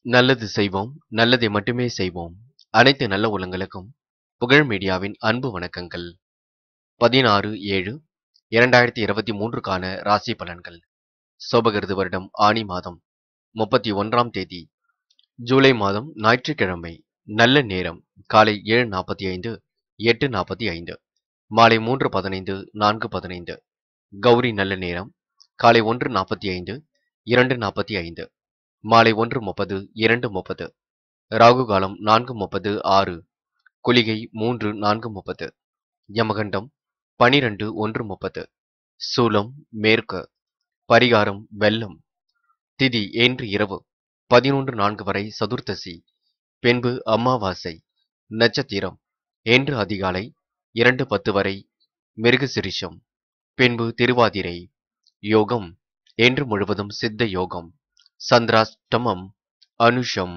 நல்லது செய்வோம் நல்லதை மட்டுமே செய்வோம் அனைத்து நல்ல உள்ளங்களுக்கும் புகழ் மீடியாவின் அன்பு வணக்கங்கள் பதினாறு ஏழு இரண்டாயிரத்தி இருபத்தி மூன்றுக்கான ராசி பலன்கள் சோபகிருது வருடம் ஆனி மாதம் முப்பத்தி ஒன்றாம் தேதி ஜூலை மாதம் ஞாயிற்றுக்கிழமை நல்ல நேரம் காலை ஏழு நாற்பத்தி ஐந்து எட்டு நாற்பத்தி ஐந்து மாலை மூன்று பதினைந்து நான்கு பதினைந்து கௌரி நல்ல நேரம் காலை ஒன்று நாற்பத்தி ஐந்து இரண்டு நாற்பத்தி ஐந்து மாலை ஒன்று முப்பது இரண்டு முப்பது ராகு காலம் நான்கு முப்பது ஆறு குளிகை மூன்று நான்கு முப்பது யமகண்டம் பனிரெண்டு ஒன்று முப்பது சூலம் மேற்கு பரிகாரம் வெள்ளம் திதி இன்று இரவு பதினொன்று நான்கு வரை சதுர்த்தசி பின்பு அமாவாசை நட்சத்திரம் இன்று அதிகாலை இரண்டு பத்து வரை மிருகசிரிஷம் பின்பு திருவாதிரை யோகம் என்று முழுவதும் சித்த யோகம் சந்திராஷ்டமம் அனுஷம்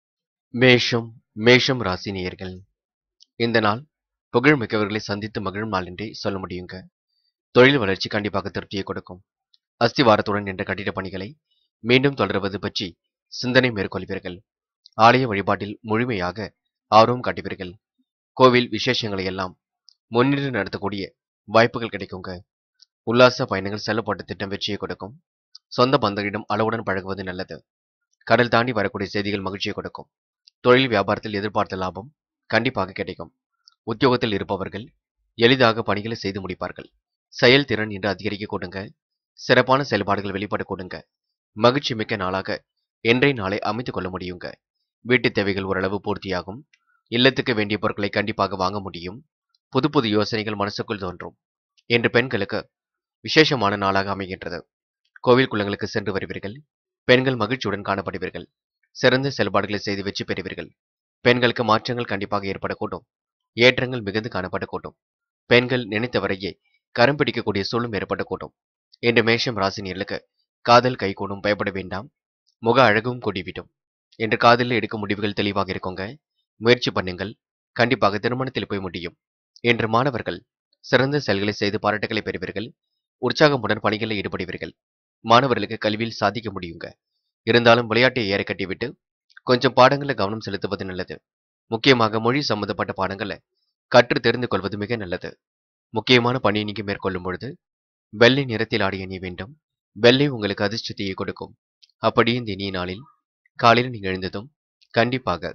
மேஷம் மேஷம் ராசி நேயர்கள் இந்த நாள் புகழ் மிக்கவர்களை சந்தித்து மகிழும் நாள் என்றே சொல்ல முடியுங்க தொழில் வளர்ச்சி கண்டிப்பாக திருப்தியை கொடுக்கும் அஸ்திவாரத்துடன் என்ற கட்டிட பணிகளை மீண்டும் தொடர்வது பற்றி சிந்தனை மேற்கொள்வீர்கள் ஆலய வழிபாட்டில் முழுமையாக ஆர்வம் காட்டுவீர்கள் கோவில் விசேஷங்களை எல்லாம் முன்னின்று நடத்தக்கூடிய வாய்ப்புகள் கிடைக்குங்க உல்லாச பயணங்கள் செல்லப்பட்ட திட்டம் வெற்றியை கொடுக்கும் சொந்த பந்தங்களிடம் அளவுடன் பழகுவது நல்லது கடல் தாண்டி வரக்கூடிய செய்திகள் மகிழ்ச்சியை கொடுக்கும் தொழில் வியாபாரத்தில் எதிர்பார்த்த லாபம் கண்டிப்பாக கிடைக்கும் உத்தியோகத்தில் இருப்பவர்கள் எளிதாக பணிகளை செய்து முடிப்பார்கள் செயல்திறன் என்று அதிகரிக்க கொடுங்க சிறப்பான செயல்பாடுகள் வெளிப்பட கொடுங்க மகிழ்ச்சி மிக்க நாளாக இன்றைய நாளை அமைத்துக் கொள்ள முடியுங்க வீட்டு தேவைகள் ஓரளவு பூர்த்தியாகும் இல்லத்துக்கு வேண்டிய பொருட்களை கண்டிப்பாக வாங்க முடியும் புது புது யோசனைகள் மனசுக்குள் தோன்றும் என்று பெண்களுக்கு விசேஷமான நாளாக அமைகின்றது கோவில் குளங்களுக்கு சென்று வருவீர்கள் பெண்கள் மகிழ்ச்சியுடன் காணப்படுவீர்கள் சிறந்த செயல்பாடுகளை செய்து வெற்றி பெறுவீர்கள் பெண்களுக்கு மாற்றங்கள் கண்டிப்பாக ஏற்படக்கூடும் ஏற்றங்கள் மிகுந்து காணப்படக்கூடும் பெண்கள் நினைத்தவரையே கரம் பிடிக்கக்கூடிய சூழலும் ஏற்படக்கூடும் என்று மேஷம் ராசினியர்களுக்கு காதல் கைகூடும் பயப்பட வேண்டாம் முக அழகும் கூடிவிடும் என்று காதலில் எடுக்கும் முடிவுகள் தெளிவாக இருக்குங்க முயற்சி பண்ணுங்கள் கண்டிப்பாக திருமணத்தில் போய் முடியும் என்று மாணவர்கள் சிறந்த செயல்களை செய்து பாராட்டுகளை பெறுவீர்கள் உற்சாகமுடன் பணிகளில் ஈடுபடுவீர்கள் மாணவர்களுக்கு கல்வியில் சாதிக்க முடியுங்க இருந்தாலும் விளையாட்டை ஏற கட்டிவிட்டு கொஞ்சம் பாடங்களில் கவனம் செலுத்துவது நல்லது முக்கியமாக மொழி சம்பந்தப்பட்ட பாடங்களை கற்று தெரிந்து கொள்வது மிக நல்லது முக்கியமான பணியை நீங்க மேற்கொள்ளும் பொழுது வெள்ளை நிறத்தில் ஆடிய நீ வேண்டும் வெள்ளை உங்களுக்கு அதிர்ஷ்டத்தையே கொடுக்கும் அப்படி இந்த இனிய நாளில் காலையில் நீங்க எழுந்ததும் கண்டிப்பாக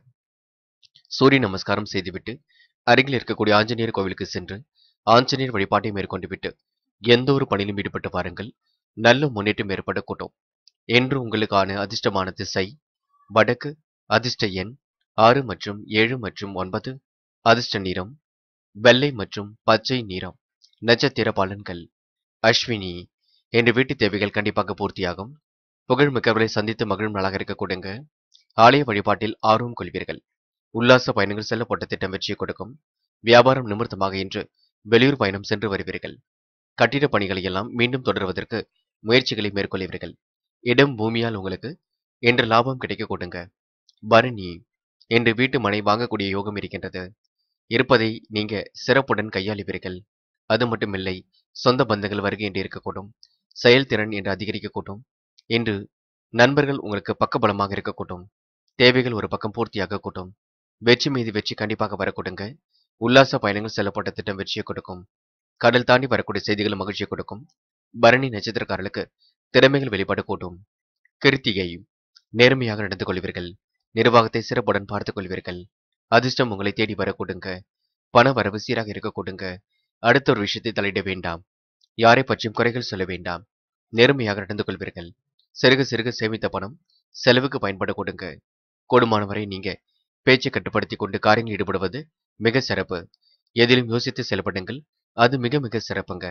சூரிய நமஸ்காரம் செய்துவிட்டு அருகில் இருக்கக்கூடிய ஆஞ்சநேயர் கோவிலுக்கு சென்று ஆஞ்சநேயர் வழிபாட்டை மேற்கொண்டு விட்டு எந்த ஒரு பணியிலும் ஈடுபட்டு பாருங்கள் நல்ல முன்னேற்றம் ஏற்படக்கூடும் என்று உங்களுக்கான அதிர்ஷ்டமான திசை வடக்கு அதிர்ஷ்ட எண் ஆறு மற்றும் ஏழு மற்றும் ஒன்பது அதிர்ஷ்ட நிறம் வெள்ளை மற்றும் பச்சை நிறம் நட்சத்திர பலன்கள் அஸ்வினி என்று வீட்டு தேவைகள் கண்டிப்பாக பூர்த்தியாகும் புகழ் மிக்கவர்களை சந்தித்து மகிழும் நாளாக இருக்க கொடுங்க ஆலய வழிபாட்டில் ஆர்வம் கொள்வீர்கள் உல்லாச பயணங்கள் செல்லப்பட்ட திட்டம் வெற்றியை கொடுக்கும் வியாபாரம் நிமித்தமாக இன்று வெளியூர் பயணம் சென்று வருவீர்கள் கட்டிட பணிகளை எல்லாம் மீண்டும் தொடர்வதற்கு முயற்சிகளை மேற்கொள்வீர்கள் இடம் பூமியால் உங்களுக்கு என்று லாபம் கிடைக்க கொடுங்க பரணி என்று வீட்டு மனை வாங்கக்கூடிய யோகம் இருக்கின்றது இருப்பதை நீங்க சிறப்புடன் கையாளுவீர்கள் அது மட்டுமில்லை சொந்த பந்தங்கள் வருகை என்று இருக்கக்கூடும் செயல்திறன் என்று அதிகரிக்கக்கூடும் என்று நண்பர்கள் உங்களுக்கு பக்கபலமாக இருக்கக்கூடும் தேவைகள் ஒரு பக்கம் பூர்த்தியாக கூட்டும் வெற்றி மீது வெற்றி கண்டிப்பாக வரக்கூடுங்க உல்லாச பயணங்கள் செல்லப்பட்ட திட்டம் வெற்றியை கொடுக்கும் கடல் தாண்டி வரக்கூடிய செய்திகள் மகிழ்ச்சியை கொடுக்கும் பரணி நட்சத்திரக்காரர்களுக்கு திறமைகள் வெளிப்பட கூட்டும் கிருத்திகை நேர்மையாக நடந்து கொள்வீர்கள் நிர்வாகத்தை சிறப்புடன் பார்த்துக் கொள்வீர்கள் அதிர்ஷ்டம் உங்களை தேடி வரக்கூடுங்க பண வரவு சீராக இருக்க கூடுங்க அடுத்த ஒரு விஷயத்தை தலையிட வேண்டாம் யாரை பற்றியும் குறைகள் சொல்ல வேண்டாம் நேர்மையாக நடந்து கொள்வீர்கள் சிறுக சிறுக சேமித்த பணம் செலவுக்கு பயன்பட கொடுங்க கூடுமானவரை நீங்க பேச்சை கட்டுப்படுத்தி கொண்டு காரியங்கள் ஈடுபடுவது மிக சிறப்பு எதிலும் யோசித்து செயல்படுங்கள் அது மிக மிக சிறப்புங்க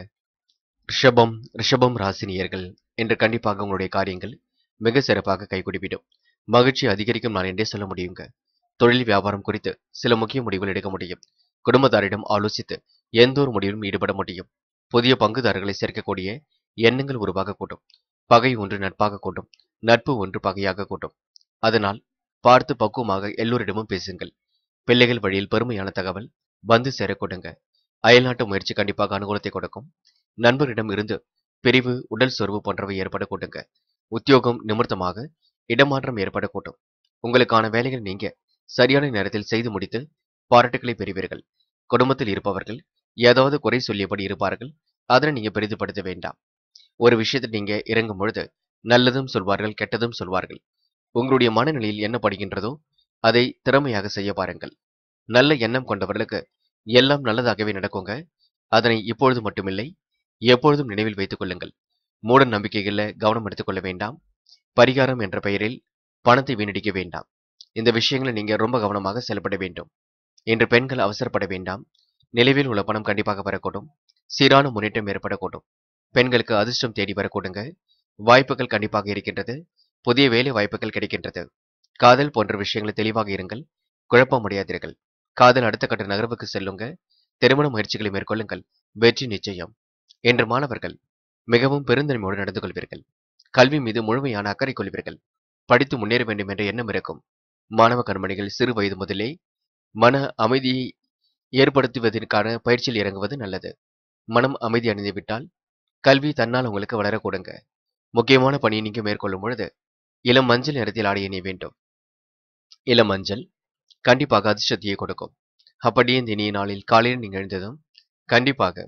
ரிஷபம் ரிஷபம் ராசினியர்கள் என்று கண்டிப்பாக உங்களுடைய காரியங்கள் மிக சிறப்பாக கைகூடிவிடும் மகிழ்ச்சி அதிகரிக்கும் நான் என்றே சொல்ல முடியுங்க தொழில் வியாபாரம் குறித்து சில முக்கிய முடிவுகள் எடுக்க முடியும் குடும்பத்தாரிடம் ஆலோசித்து எந்த ஒரு முடிவிலும் ஈடுபட முடியும் புதிய பங்குதாரர்களை சேர்க்கக்கூடிய எண்ணங்கள் உருவாக கூட்டும் பகை ஒன்று நட்பாக கூட்டும் நட்பு ஒன்று பகையாக கூட்டும் அதனால் பார்த்து பக்குவமாக எல்லோரிடமும் பேசுங்கள் பிள்ளைகள் வழியில் பெருமையான தகவல் வந்து சேர கொடுங்க அயல்நாட்டு முயற்சி கண்டிப்பாக அனுகூலத்தை கொடுக்கும் நண்பரிடம் இருந்து பிரிவு உடல் சோர்வு போன்றவை ஏற்பட கூட்டுங்க உத்தியோகம் நிமித்தமாக இடமாற்றம் ஏற்படக்கூடும் உங்களுக்கான வேலைகள் நீங்க சரியான நேரத்தில் செய்து முடித்து பாராட்டுகளை பெறுவீர்கள் குடும்பத்தில் இருப்பவர்கள் ஏதாவது குறை சொல்லியபடி இருப்பார்கள் அதனை நீங்க பெரிதுபடுத்த வேண்டாம் ஒரு விஷயத்தில் நீங்க இறங்கும் பொழுது நல்லதும் சொல்வார்கள் கெட்டதும் சொல்வார்கள் உங்களுடைய மனநிலையில் என்ன படுகின்றதோ அதை திறமையாக செய்ய பாருங்கள் நல்ல எண்ணம் கொண்டவர்களுக்கு எல்லாம் நல்லதாகவே நடக்குங்க அதனை இப்பொழுது மட்டுமில்லை எப்பொழுதும் நினைவில் வைத்துக் கொள்ளுங்கள் மூட நம்பிக்கைகளில் கவனம் எடுத்துக்கொள்ள வேண்டாம் பரிகாரம் என்ற பெயரில் பணத்தை வீணடிக்க வேண்டாம் இந்த விஷயங்களை நீங்க ரொம்ப கவனமாக செயல்பட வேண்டும் இன்று பெண்கள் அவசரப்பட வேண்டாம் நிலவில் உள்ள பணம் கண்டிப்பாக வரக்கூடும் சீரான முன்னேற்றம் ஏற்படக்கூடும் பெண்களுக்கு அதிர்ஷ்டம் தேடி வரக்கூடுங்க வாய்ப்புகள் கண்டிப்பாக இருக்கின்றது புதிய வேலை வாய்ப்புகள் கிடைக்கின்றது காதல் போன்ற விஷயங்களை தெளிவாக இருங்கள் குழப்பம் அடையாதீர்கள் காதல் அடுத்த கட்ட நகர்வுக்கு செல்லுங்க திருமண முயற்சிகளை மேற்கொள்ளுங்கள் வெற்றி நிச்சயம் என்று மாணவர்கள் மிகவும் பெருந்தன்மையோடு நடந்து கொள்வீர்கள் கல்வி மீது முழுமையான அக்கறை கொள்வீர்கள் படித்து முன்னேற வேண்டும் என்ற எண்ணம் இருக்கும் மாணவ கண்மணிகள் சிறு வயது முதலே மன அமைதியை ஏற்படுத்துவதற்கான பயிற்சியில் இறங்குவது நல்லது மனம் அமைதி அடைந்து விட்டால் கல்வி தன்னால் உங்களுக்கு வளரக்கூடுங்க முக்கியமான பணியை நீங்க மேற்கொள்ளும் பொழுது இளம் மஞ்சள் நிறத்தில் ஆடை அணிய வேண்டும் இளம் மஞ்சள் கண்டிப்பாக அதிர்ஷ்டத்தையே கொடுக்கும் அப்படியே இந்த இனிய நாளில் காலையில் நீங்கள் எழுந்ததும் கண்டிப்பாக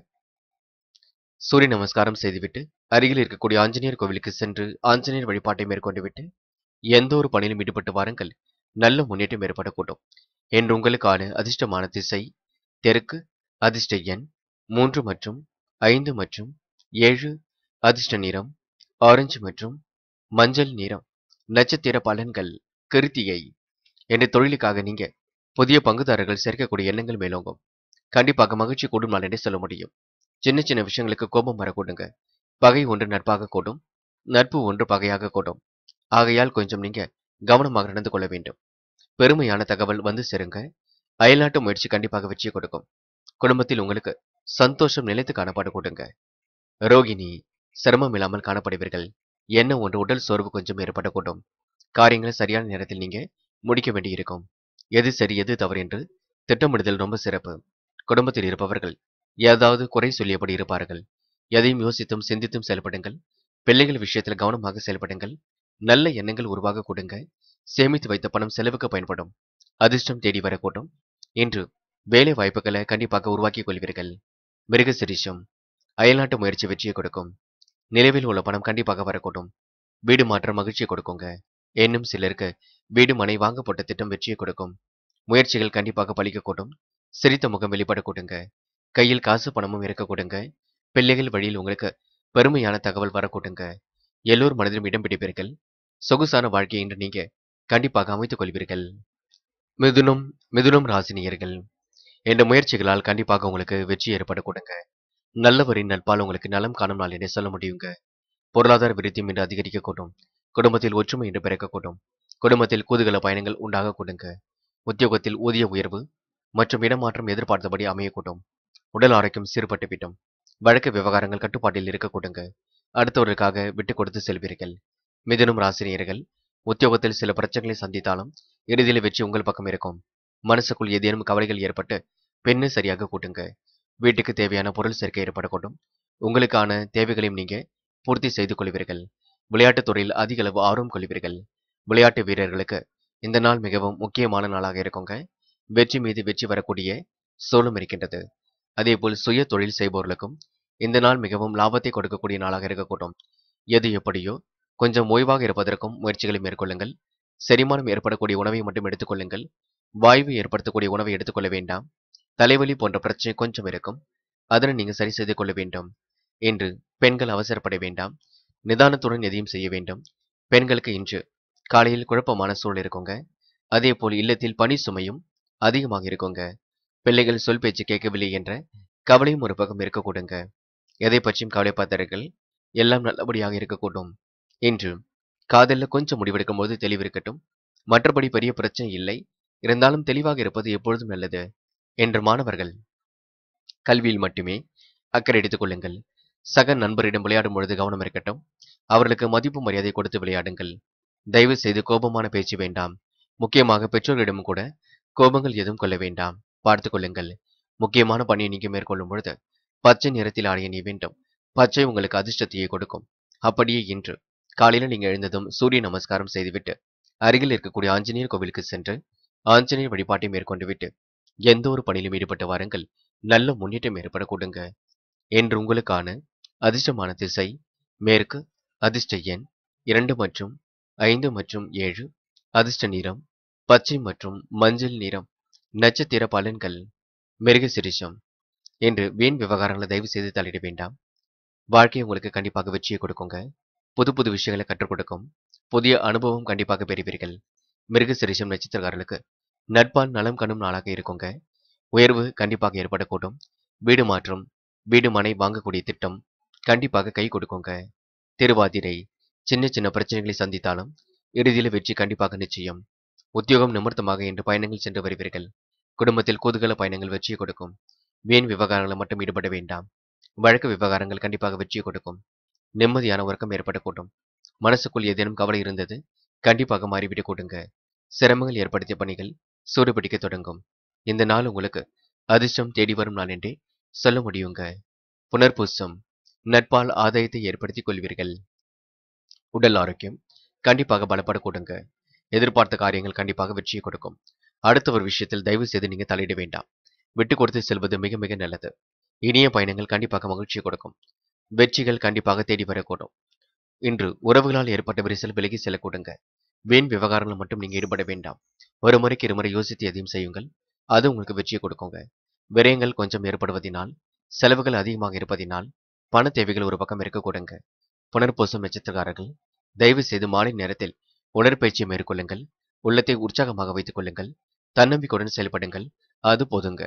சூரிய நமஸ்காரம் செய்துவிட்டு அருகில் இருக்கக்கூடிய ஆஞ்சநேயர் கோவிலுக்கு சென்று ஆஞ்சநேயர் வழிபாட்டை மேற்கொண்டு விட்டு எந்த ஒரு பணியிலும் ஈடுபட்டு வாருங்கள் நல்ல முன்னேற்றம் ஏற்படக்கூடும் என்று உங்களுக்கான அதிர்ஷ்டமான திசை தெற்கு அதிர்ஷ்ட எண் மூன்று மற்றும் ஐந்து மற்றும் ஏழு அதிர்ஷ்ட நிறம் ஆரஞ்சு மற்றும் மஞ்சள் நிறம் நட்சத்திர பலன்கள் கிருத்திகை என்ற தொழிலுக்காக நீங்க புதிய பங்குதாரர்கள் சேர்க்கக்கூடிய எண்ணங்கள் மேலோங்கும் கண்டிப்பாக மகிழ்ச்சி கூடும் நாள் என்றே சொல்ல முடியும் சின்ன சின்ன விஷயங்களுக்கு கோபம் வரக்கூடுங்க பகை ஒன்று நட்பாக கூடும் நட்பு ஒன்று பகையாக கூடும் ஆகையால் கொஞ்சம் நீங்க கவனமாக நடந்து கொள்ள வேண்டும் பெருமையான தகவல் வந்து சேருங்க அயல்நாட்டு முயற்சி கண்டிப்பாக வெற்றியை கொடுக்கும் குடும்பத்தில் உங்களுக்கு சந்தோஷம் நிலைத்து காணப்பட கொடுங்க ரோகிணி சிரமம் இல்லாமல் காணப்படுவீர்கள் என்ன ஒன்று உடல் சோர்வு கொஞ்சம் ஏற்படக்கூடும் காரியங்களை சரியான நேரத்தில் நீங்க முடிக்க வேண்டியிருக்கும் எது சரி எது தவறு என்று திட்டமிடுதல் ரொம்ப சிறப்பு குடும்பத்தில் இருப்பவர்கள் ஏதாவது குறை சொல்லியபடி இருப்பார்கள் எதையும் யோசித்தும் சிந்தித்தும் செயல்படுங்கள் பிள்ளைகள் விஷயத்தில் கவனமாக செயல்படுங்கள் நல்ல எண்ணங்கள் உருவாக கொடுங்க சேமித்து வைத்த பணம் செலவுக்கு பயன்படும் அதிர்ஷ்டம் தேடி வரக்கூடும் இன்று வேலை வாய்ப்புகளை கண்டிப்பாக உருவாக்கிக் கொள்வீர்கள் மிருக சிரிஷம் அயல்நாட்டு முயற்சி வெற்றியை கொடுக்கும் நிலவில் உள்ள பணம் கண்டிப்பாக வரக்கூடும் வீடு மாற்றம் மகிழ்ச்சியை கொடுக்குங்க இன்னும் சிலருக்கு வீடு மனை வாங்க போட்ட திட்டம் வெற்றியை கொடுக்கும் முயற்சிகள் கண்டிப்பாக பலிக்கக்கூடும் சிரித்த முகம் வெளிப்படக்கூடுங்க கையில் காசு பணமும் இருக்கக்கூடுங்க பிள்ளைகள் வழியில் உங்களுக்கு பெருமையான தகவல் வரக்கூடுங்க எல்லோர் மனதிலும் இடம் பிடிப்பீர்கள் சொகுசான வாழ்க்கையை இன்று நீங்க கண்டிப்பாக அமைத்துக் கொள்வீர்கள் மிதுனம் மிதுனம் ராசினியர்கள் என்ற முயற்சிகளால் கண்டிப்பாக உங்களுக்கு வெற்றி ஏற்படக்கூடுங்க நல்லவரின் நட்பால் உங்களுக்கு நலம் காணும் நாள் என்று சொல்ல முடியுங்க பொருளாதார விருத்தியும் இன்று அதிகரிக்கக்கூடும் குடும்பத்தில் ஒற்றுமை என்று பிறக்கக்கூடும் குடும்பத்தில் கூதுகல பயணங்கள் உண்டாகக்கூடுங்க உத்தியோகத்தில் ஊதிய உயர்வு மற்றும் இடமாற்றம் எதிர்பார்த்தபடி அமையக்கூடும் உடல் ஆரோக்கியம் சீர்பட்டு விட்டோம் வழக்கு விவகாரங்கள் கட்டுப்பாட்டில் இருக்கக்கூடுங்க அடுத்தவர்களுக்காக விட்டு கொடுத்து செல்வீர்கள் மிதுனம் ராசினியர்கள் உத்தியோகத்தில் சில பிரச்சனைகளை சந்தித்தாலும் இறுதியில் வெற்றி உங்கள் பக்கம் இருக்கும் மனசுக்குள் ஏதேனும் கவலைகள் ஏற்பட்டு பெண்ணு சரியாக கூட்டுங்க வீட்டுக்கு தேவையான பொருள் சேர்க்கை ஏற்படக்கூடும் உங்களுக்கான தேவைகளையும் நீங்க பூர்த்தி செய்து கொள்வீர்கள் விளையாட்டுத் துறையில் அதிக அளவு ஆர்வம் கொள்வீர்கள் விளையாட்டு வீரர்களுக்கு இந்த நாள் மிகவும் முக்கியமான நாளாக இருக்குங்க வெற்றி மீது வெற்றி வரக்கூடிய சூழலும் இருக்கின்றது அதேபோல் சுய தொழில் செய்பவர்களுக்கும் இந்த நாள் மிகவும் லாபத்தை கொடுக்கக்கூடிய நாளாக இருக்கக்கூடும் எது எப்படியோ கொஞ்சம் ஓய்வாக இருப்பதற்கும் முயற்சிகளை மேற்கொள்ளுங்கள் செரிமானம் ஏற்படக்கூடிய உணவை மட்டும் எடுத்துக்கொள்ளுங்கள் வாய்வு ஏற்படுத்தக்கூடிய உணவை எடுத்துக்கொள்ள வேண்டாம் தலைவலி போன்ற பிரச்சனை கொஞ்சம் இருக்கும் அதனை நீங்கள் சரி செய்து கொள்ள வேண்டும் இன்று பெண்கள் அவசரப்பட வேண்டாம் நிதானத்துடன் எதையும் செய்ய வேண்டும் பெண்களுக்கு இன்று காலையில் குழப்பமான சூழல் இருக்குங்க அதே போல் இல்லத்தில் பணி சுமையும் அதிகமாக இருக்குங்க பிள்ளைகள் சொல் பேச்சு கேட்கவில்லை என்ற கவலையும் ஒரு பக்கம் இருக்கக்கூடுங்க எதை பற்றியும் கவலைப்பட்டார்கள் எல்லாம் நல்லபடியாக இருக்கக்கூடும் இன்று காதலில் கொஞ்சம் முடிவெடுக்கும் போது தெளிவு இருக்கட்டும் மற்றபடி பெரிய பிரச்சனை இல்லை இருந்தாலும் தெளிவாக இருப்பது எப்பொழுதும் நல்லது என்று மாணவர்கள் கல்வியில் மட்டுமே அக்கறை எடுத்துக் கொள்ளுங்கள் சக நண்பரிடம் விளையாடும் பொழுது கவனம் இருக்கட்டும் அவர்களுக்கு மதிப்பு மரியாதை கொடுத்து விளையாடுங்கள் தயவு செய்து கோபமான பேச்சு வேண்டாம் முக்கியமாக பெற்றோர்களிடம் கூட கோபங்கள் எதுவும் கொள்ள வேண்டாம் பார்த்து கொள்ளுங்கள் முக்கியமான பணியை நீங்க மேற்கொள்ளும் பொழுது பச்சை நிறத்தில் ஆடைய நீ வேண்டும் பச்சை உங்களுக்கு அதிர்ஷ்டத்தையே கொடுக்கும் அப்படியே இன்று காலையில நீங்க எழுந்ததும் சூரிய நமஸ்காரம் செய்துவிட்டு அருகில் இருக்கக்கூடிய ஆஞ்சநேயர் கோவிலுக்கு சென்று ஆஞ்சநேயர் வழிபாட்டை மேற்கொண்டு விட்டு எந்த ஒரு பணியிலும் ஈடுபட்டு வாருங்கள் நல்ல முன்னேற்றம் ஏற்பட கொடுங்க என்று உங்களுக்கான அதிர்ஷ்டமான திசை மேற்கு அதிர்ஷ்ட எண் இரண்டு மற்றும் ஐந்து மற்றும் ஏழு அதிர்ஷ்ட நிறம் பச்சை மற்றும் மஞ்சள் நிறம் நட்சத்திர பலன்கள் மிருக சிரிஷம் என்று வீண் விவகாரங்களை தயவு செய்து தலையிட வேண்டாம் வாழ்க்கை உங்களுக்கு கண்டிப்பாக வெற்றியை கொடுக்குங்க புது புது விஷயங்களை கற்றுக் கொடுக்கும் புதிய அனுபவம் கண்டிப்பாக பெறுவீர்கள் மிருக சிரிஷம் நட்சத்திரக்காரர்களுக்கு நட்பால் நலம் கண்ணும் நாளாக இருக்குங்க உயர்வு கண்டிப்பாக ஏற்படக்கூடும் வீடு மாற்றம் வீடு மனை வாங்கக்கூடிய திட்டம் கண்டிப்பாக கை கொடுக்குங்க திருவாதிரை சின்ன சின்ன பிரச்சனைகளை சந்தித்தாலும் இறுதியில் வெற்றி கண்டிப்பாக நிச்சயம் உத்தியோகம் நிமித்தமாக இன்று பயணங்கள் சென்று வருவீர்கள் குடும்பத்தில் குதூகல பயணங்கள் வெற்றியை கொடுக்கும் வீண் விவகாரங்களை மட்டும் ஈடுபட வேண்டாம் வழக்கு விவகாரங்கள் கண்டிப்பாக வெற்றியை கொடுக்கும் நிம்மதியான உறக்கம் ஏற்படக்கூடும் மனசுக்குள் ஏதேனும் கவலை இருந்தது கண்டிப்பாக மாறிவிட்டு கொடுங்க சிரமங்கள் ஏற்படுத்திய பணிகள் சூடுபிடிக்க தொடங்கும் இந்த நாள் உங்களுக்கு அதிர்ஷ்டம் தேடி வரும் நாள் என்றே சொல்ல முடியுங்க புனர்பூசம் நட்பால் ஆதாயத்தை ஏற்படுத்திக் கொள்வீர்கள் உடல் ஆரோக்கியம் கண்டிப்பாக பலப்பட கொடுங்க எதிர்பார்த்த காரியங்கள் கண்டிப்பாக வெற்றியை கொடுக்கும் அடுத்த ஒரு விஷயத்தில் தயவு செய்து நீங்க தலையிட வேண்டாம் விட்டு கொடுத்து செல்வது மிக மிக நல்லது இனிய பயணங்கள் கண்டிப்பாக மகிழ்ச்சியை கொடுக்கும் வெற்றிகள் கண்டிப்பாக தேடி வரக்கூடும் இன்று உறவுகளால் ஏற்பட்ட விரிசல் விலகி செல்லக்கூடுங்க வீண் விவகாரங்கள் மட்டும் நீங்க ஈடுபட வேண்டாம் ஒரு முறைக்கு இருமுறை யோசித்து எதையும் செய்யுங்கள் அது உங்களுக்கு வெற்றியை கொடுக்குங்க விரயங்கள் கொஞ்சம் ஏற்படுவதினால் செலவுகள் அதிகமாக இருப்பதினால் பண தேவைகள் ஒரு பக்கம் இருக்க கொடுங்க புனர்பூசம் நட்சத்திரக்காரர்கள் தயவு செய்து மாலை நேரத்தில் உடற்பயிற்சியை மேற்கொள்ளுங்கள் உள்ளத்தை உற்சாகமாக வைத்துக் கொள்ளுங்கள் தன்னம்பிக்கையுடன் செயல்படுங்கள் அது போதுங்க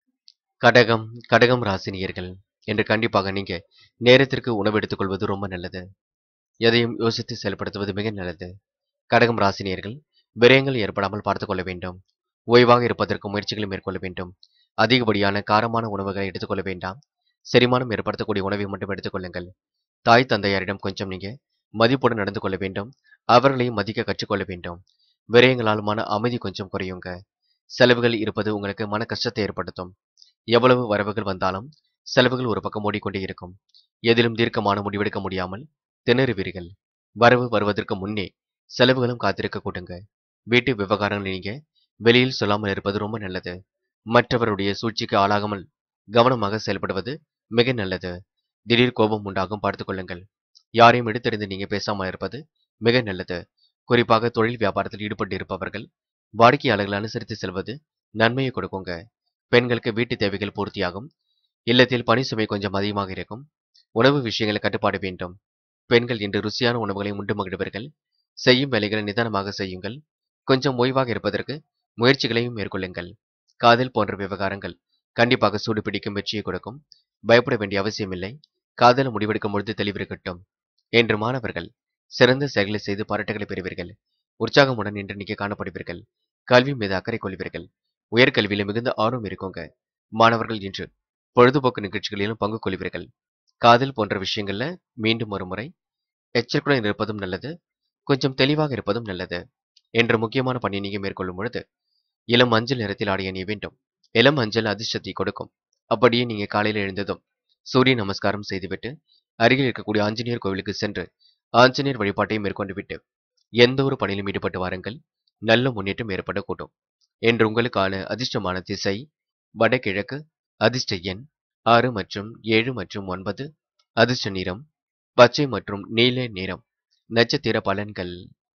கடகம் கடகம் ராசினியர்கள் என்று கண்டிப்பாக நீங்க நேரத்திற்கு உணவு எடுத்துக்கொள்வது ரொம்ப நல்லது எதையும் யோசித்து செயல்படுத்துவது மிக நல்லது கடகம் ராசினியர்கள் விரயங்கள் ஏற்படாமல் பார்த்துக் கொள்ள வேண்டும் ஓய்வாக இருப்பதற்கு முயற்சிகளை மேற்கொள்ள வேண்டும் அதிகப்படியான காரமான உணவுகளை எடுத்துக்கொள்ள வேண்டாம் செரிமானம் ஏற்படுத்தக்கூடிய உணவை மட்டும் எடுத்துக்கொள்ளுங்கள் தாய் தந்தையாரிடம் கொஞ்சம் நீங்க மதிப்புடன் நடந்து கொள்ள வேண்டும் அவர்களையும் மதிக்க கற்றுக்கொள்ள வேண்டும் விரயங்களால் மன அமைதி கொஞ்சம் குறையுங்க செலவுகள் இருப்பது உங்களுக்கு மன கஷ்டத்தை ஏற்படுத்தும் எவ்வளவு வரவுகள் வந்தாலும் செலவுகள் ஒரு பக்கம் ஓடிக்கொண்டே இருக்கும் எதிலும் தீர்க்கமான முடிவெடுக்க முடியாமல் திணறுவீர்கள் வரவு வருவதற்கு முன்னே செலவுகளும் காத்திருக்க கூட்டுங்க வீட்டு விவகாரங்களை நீங்க வெளியில் சொல்லாமல் இருப்பது ரொம்ப நல்லது மற்றவருடைய சூழ்ச்சிக்கு ஆளாகாமல் கவனமாக செயல்படுவது மிக நல்லது திடீர் கோபம் உண்டாகும் பார்த்துக் கொள்ளுங்கள் யாரையும் எடுத்தறிந்து நீங்க பேசாமல் இருப்பது மிக நல்லது குறிப்பாக தொழில் வியாபாரத்தில் ஈடுபட்டு இருப்பவர்கள் வாடிக்கையாளர்களை அனுசரித்து செல்வது நன்மையை கொடுக்குங்க பெண்களுக்கு வீட்டு தேவைகள் பூர்த்தியாகும் இல்லத்தில் பணி சுமை கொஞ்சம் அதிகமாக இருக்கும் உணவு விஷயங்களை கட்டுப்பாடு வேண்டும் பெண்கள் இன்று ருசியான உணவுகளை உண்டு மகிழ்வர்கள் செய்யும் வேலைகளை நிதானமாக செய்யுங்கள் கொஞ்சம் ஓய்வாக இருப்பதற்கு முயற்சிகளையும் மேற்கொள்ளுங்கள் காதல் போன்ற விவகாரங்கள் கண்டிப்பாக சூடு பிடிக்கும் வெற்றியை கொடுக்கும் பயப்பட வேண்டிய அவசியமில்லை காதல் முடிவெடுக்கும் பொழுது தெளிவிருக்கட்டும் என்று மாணவர்கள் சிறந்த செயல்களை செய்து பாராட்டுகளை பெறுவீர்கள் உற்சாகமுடன் இன்று நீங்க காணப்படுவீர்கள் கல்வி மீது அக்கறை கொள்வீர்கள் உயர்கல்வியில மிகுந்த ஆர்வம் இருக்குங்க மாணவர்கள் இன்று பொழுதுபோக்கு நிகழ்ச்சிகளிலும் பங்கு கொள்வீர்கள் காதல் போன்ற விஷயங்கள்ல மீண்டும் ஒரு முறை எச்சரிக்கையுடன் இருப்பதும் நல்லது கொஞ்சம் தெளிவாக இருப்பதும் நல்லது என்ற முக்கியமான பணியை நீங்க மேற்கொள்ளும் பொழுது இளம் மஞ்சள் நிறத்தில் ஆடை அணிய வேண்டும் இளம் மஞ்சள் அதிர்ஷ்டத்தை கொடுக்கும் அப்படியே நீங்க காலையில் எழுந்ததும் சூரிய நமஸ்காரம் செய்துவிட்டு அருகில் இருக்கக்கூடிய ஆஞ்சநேயர் கோவிலுக்கு சென்று ஆஞ்சநேயர் வழிபாட்டை மேற்கொண்டு விட்டு எந்த ஒரு பணியிலும் ஈடுபட்டு வாருங்கள் நல்ல முன்னேற்றம் ஏற்படக்கூடும் என்று உங்களுக்கான அதிர்ஷ்டமான திசை வடகிழக்கு அதிர்ஷ்ட எண் ஆறு மற்றும் ஏழு மற்றும் ஒன்பது அதிர்ஷ்ட நிறம் பச்சை மற்றும் நீல நிறம் நட்சத்திர பலன்கள்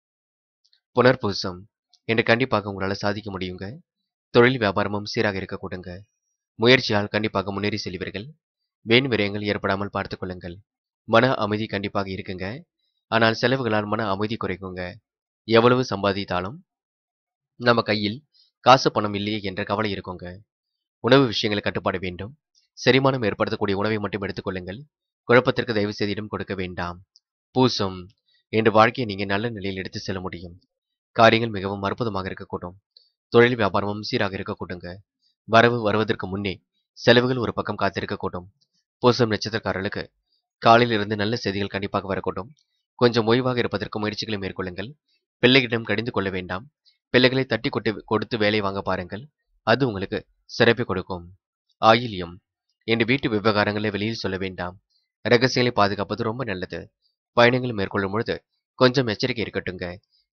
புனர்பூசம் என்று கண்டிப்பாக உங்களால் சாதிக்க முடியுங்க தொழில் வியாபாரமும் சீராக இருக்க கொடுங்க முயற்சியால் கண்டிப்பாக முன்னேறி செல்வீர்கள் வீண் விரயங்கள் ஏற்படாமல் பார்த்துக் கொள்ளுங்கள் மன அமைதி கண்டிப்பாக இருக்குங்க ஆனால் செலவுகளால் மன அமைதி குறைக்குங்க எவ்வளவு சம்பாதித்தாலும் நம்ம கையில் காசு பணம் இல்லையே என்ற கவலை இருக்குங்க உணவு விஷயங்களை கட்டுப்பாடு வேண்டும் செரிமானம் ஏற்படுத்தக்கூடிய உணவை மட்டும் எடுத்துக்கொள்ளுங்கள் குழப்பத்திற்கு தயவு செய்து இடம் கொடுக்க வேண்டாம் பூசம் என்று வாழ்க்கையை நீங்க நல்ல நிலையில் எடுத்து செல்ல முடியும் காரியங்கள் மிகவும் அற்புதமாக இருக்கக்கூடும் தொழில் வியாபாரமும் சீராக இருக்கக்கூடுங்க வரவு வருவதற்கு முன்னே செலவுகள் ஒரு பக்கம் காத்திருக்கக்கூடும் பூசம் நட்சத்திரக்காரர்களுக்கு காலையில் இருந்து நல்ல செய்திகள் கண்டிப்பாக வரக்கூடும் கொஞ்சம் ஓய்வாக இருப்பதற்கு முயற்சிகளை மேற்கொள்ளுங்கள் பிள்ளைகளிடம் கடிந்து கொள்ள வேண்டாம் பிள்ளைகளை தட்டி கொட்டு கொடுத்து வேலை வாங்க பாருங்கள் அது உங்களுக்கு சிறப்பை கொடுக்கும் ஆயில்யம் என்று வீட்டு விவகாரங்களை வெளியில் சொல்ல வேண்டாம் ரகசியங்களை பாதுகாப்பது ரொம்ப நல்லது பயணங்கள் மேற்கொள்ளும் பொழுது கொஞ்சம் எச்சரிக்கை இருக்கட்டுங்க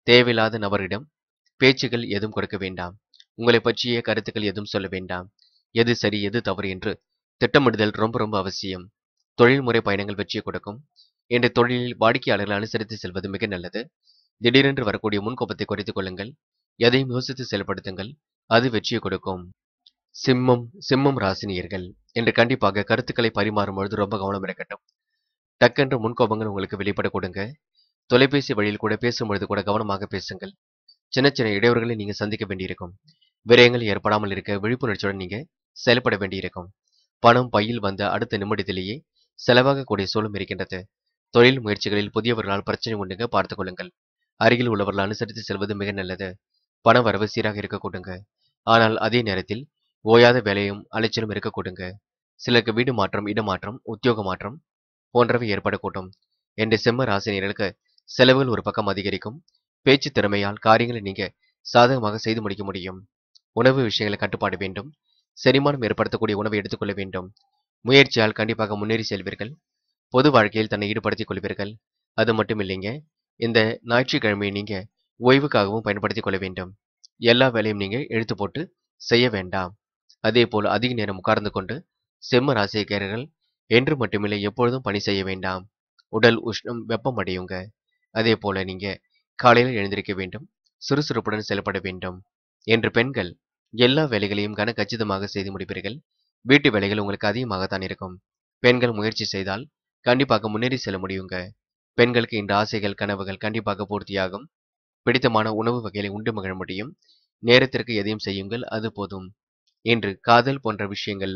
தேவையில்லாத நபரிடம் பேச்சுகள் எதுவும் கொடுக்க வேண்டாம் உங்களை பற்றிய கருத்துக்கள் எதுவும் சொல்ல வேண்டாம் எது சரி எது தவறு என்று திட்டமிடுதல் ரொம்ப ரொம்ப அவசியம் தொழில்முறை பயணங்கள் வெற்றியை கொடுக்கும் இன்று தொழிலில் வாடிக்கையாளர்கள் அனுசரித்து செல்வது மிக நல்லது திடீரென்று வரக்கூடிய முன்கோபத்தை குறைத்துக் கொள்ளுங்கள் எதையும் யோசித்து செயல்படுத்துங்கள் அது வெற்றியை கொடுக்கும் சிம்மம் சிம்மம் ராசினியர்கள் என்று கண்டிப்பாக கருத்துக்களை பரிமாறும் பொழுது ரொம்ப கவனம் இருக்கட்டும் டக்கென்று முன்கோபங்கள் உங்களுக்கு வெளிப்பட கொடுங்க தொலைபேசி வழியில் கூட பேசும்பொழுது கூட கவனமாக பேசுங்கள் சின்ன சின்ன இடையூறுகளை நீங்க சந்திக்க வேண்டியிருக்கும் விரயங்கள் ஏற்படாமல் இருக்க விழிப்புணர்ச்சியுடன் நீங்க செயல்பட வேண்டியிருக்கும் பணம் பையில் வந்த அடுத்த நிமிடத்திலேயே செலவாகக்கூடிய சூழலும் இருக்கின்றது தொழில் முயற்சிகளில் புதியவர்களால் பிரச்சனை உண்டுங்க பார்த்துக் கொள்ளுங்கள் அருகில் உள்ளவர்கள் அனுசரித்து செல்வது மிக நல்லது பண வரவு சீராக இருக்க கொடுங்க ஆனால் அதே நேரத்தில் ஓயாத வேலையும் அலைச்சலும் இருக்க கொடுங்க சிலருக்கு வீடு மாற்றம் இடமாற்றம் உத்தியோக மாற்றம் போன்றவை ஏற்படக்கூடும் என்ற செம்ம ராசினியர்களுக்கு செலவுகள் ஒரு பக்கம் அதிகரிக்கும் பேச்சு திறமையால் காரியங்களை நீங்க சாதகமாக செய்து முடிக்க முடியும் உணவு விஷயங்களை கட்டுப்பாடு வேண்டும் செரிமானம் ஏற்படுத்தக்கூடிய உணவை எடுத்துக்கொள்ள வேண்டும் முயற்சியால் கண்டிப்பாக முன்னேறி செல்வீர்கள் பொது வாழ்க்கையில் தன்னை ஈடுபடுத்திக் கொள்வீர்கள் அது மட்டும் இல்லைங்க இந்த ஞாயிற்றுக்கிழமையை நீங்க ஓய்வுக்காகவும் பயன்படுத்திக் கொள்ள வேண்டும் எல்லா வேலையும் நீங்க எழுத்து போட்டு செய்ய வேண்டாம் அதே போல் அதிக நேரம் உட்கார்ந்து கொண்டு செம்ம ராசிக்காரர்கள் என்று மட்டுமில்லை எப்பொழுதும் பணி செய்ய வேண்டாம் உடல் உஷ்ணம் வெப்பம் அடையுங்க அதே போல நீங்க காலையில் எழுந்திருக்க வேண்டும் சுறுசுறுப்புடன் செயல்பட வேண்டும் என்று பெண்கள் எல்லா வேலைகளையும் கன கச்சிதமாக செய்து முடிப்பீர்கள் வீட்டு வேலைகள் உங்களுக்கு அதிகமாகத்தான் இருக்கும் பெண்கள் முயற்சி செய்தால் கண்டிப்பாக முன்னேறி செல்ல முடியுங்க பெண்களுக்கு இந்த ஆசைகள் கனவுகள் கண்டிப்பாக பூர்த்தியாகும் பிடித்தமான உணவு வகைகளை உண்டு மகிழ முடியும் நேரத்திற்கு எதையும் செய்யுங்கள் அது போதும் இன்று காதல் போன்ற விஷயங்கள்ல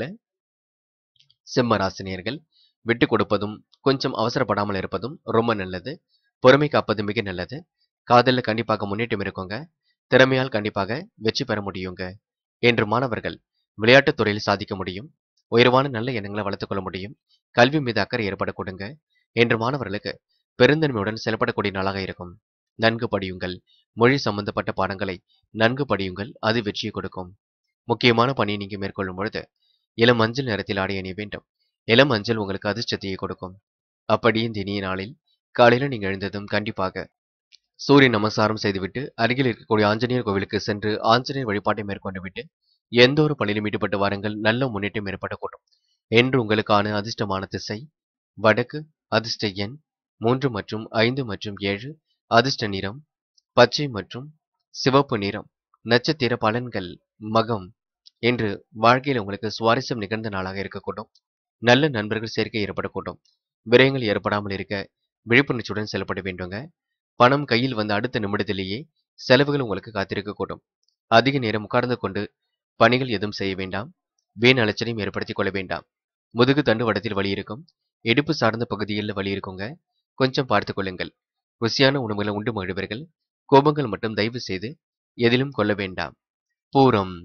சிம்ம ராசினியர்கள் விட்டு கொடுப்பதும் கொஞ்சம் அவசரப்படாமல் இருப்பதும் ரொம்ப நல்லது பொறுமை காப்பது மிக நல்லது காதல்ல கண்டிப்பாக முன்னேற்றம் இருக்குங்க திறமையால் கண்டிப்பாக வெற்றி பெற முடியுங்க என்று மாணவர்கள் விளையாட்டுத் துறையில் சாதிக்க முடியும் உயர்வான நல்ல எண்ணங்களை வளர்த்துக் கொள்ள முடியும் கல்வி மீது அக்கறை ஏற்பட கொடுங்க என்று மாணவர்களுக்கு பெருந்தன்மையுடன் செயல்படக்கூடிய நாளாக இருக்கும் நன்கு படியுங்கள் மொழி சம்பந்தப்பட்ட பாடங்களை நன்கு படியுங்கள் அது வெற்றியை கொடுக்கும் முக்கியமான பணியை நீங்க மேற்கொள்ளும் பொழுது இளம் மஞ்சள் நிறத்தில் ஆடை அணிய வேண்டும் இளம் மஞ்சள் உங்களுக்கு அதிர்ஷ்டத்தையே கொடுக்கும் அப்படி இந்த இனிய நாளில் காலையில நீங்க எழுந்ததும் கண்டிப்பாக சூரிய நமஸ்காரம் செய்துவிட்டு அருகில் இருக்கக்கூடிய ஆஞ்சநேயர் கோவிலுக்கு சென்று ஆஞ்சநேயர் வழிபாட்டை மேற்கொண்டு விட்டு எந்த ஒரு பணியிலும் ஈடுபட்டு வாருங்கள் நல்ல முன்னேற்றம் ஏற்படக்கூடும் என்று உங்களுக்கான அதிர்ஷ்டமான திசை வடக்கு அதிர்ஷ்ட எண் மூன்று மற்றும் ஐந்து மற்றும் ஏழு அதிர்ஷ்ட நிறம் பச்சை மற்றும் சிவப்பு நிறம் நட்சத்திர பலன்கள் மகம் என்று வாழ்க்கையில் உங்களுக்கு சுவாரஸ்யம் நிகழ்ந்த நாளாக இருக்கக்கூடும் நல்ல நண்பர்கள் சேர்க்கை ஏற்படக்கூடும் விரயங்கள் ஏற்படாமல் இருக்க விழிப்புணர்ச்சியுடன் செயல்பட வேண்டுங்க பணம் கையில் வந்த அடுத்த நிமிடத்திலேயே செலவுகள் உங்களுக்கு காத்திருக்கக்கூடும் அதிக நேரம் உட்கார்ந்து கொண்டு பணிகள் எதுவும் செய்ய வேண்டாம் வீண் அலைச்சலையும் ஏற்படுத்திக் கொள்ள வேண்டாம் முதுகு தண்டு வடத்தில் வலி இருக்கும் இடுப்பு சார்ந்த பகுதிகளில் வலி இருக்குங்க கொஞ்சம் பார்த்துக் கொள்ளுங்கள் ருசியான உணவுகளை உண்டு மகிழ்வீர்கள் கோபங்கள் மட்டும் தயவு செய்து எதிலும் கொள்ள வேண்டாம் பூரம்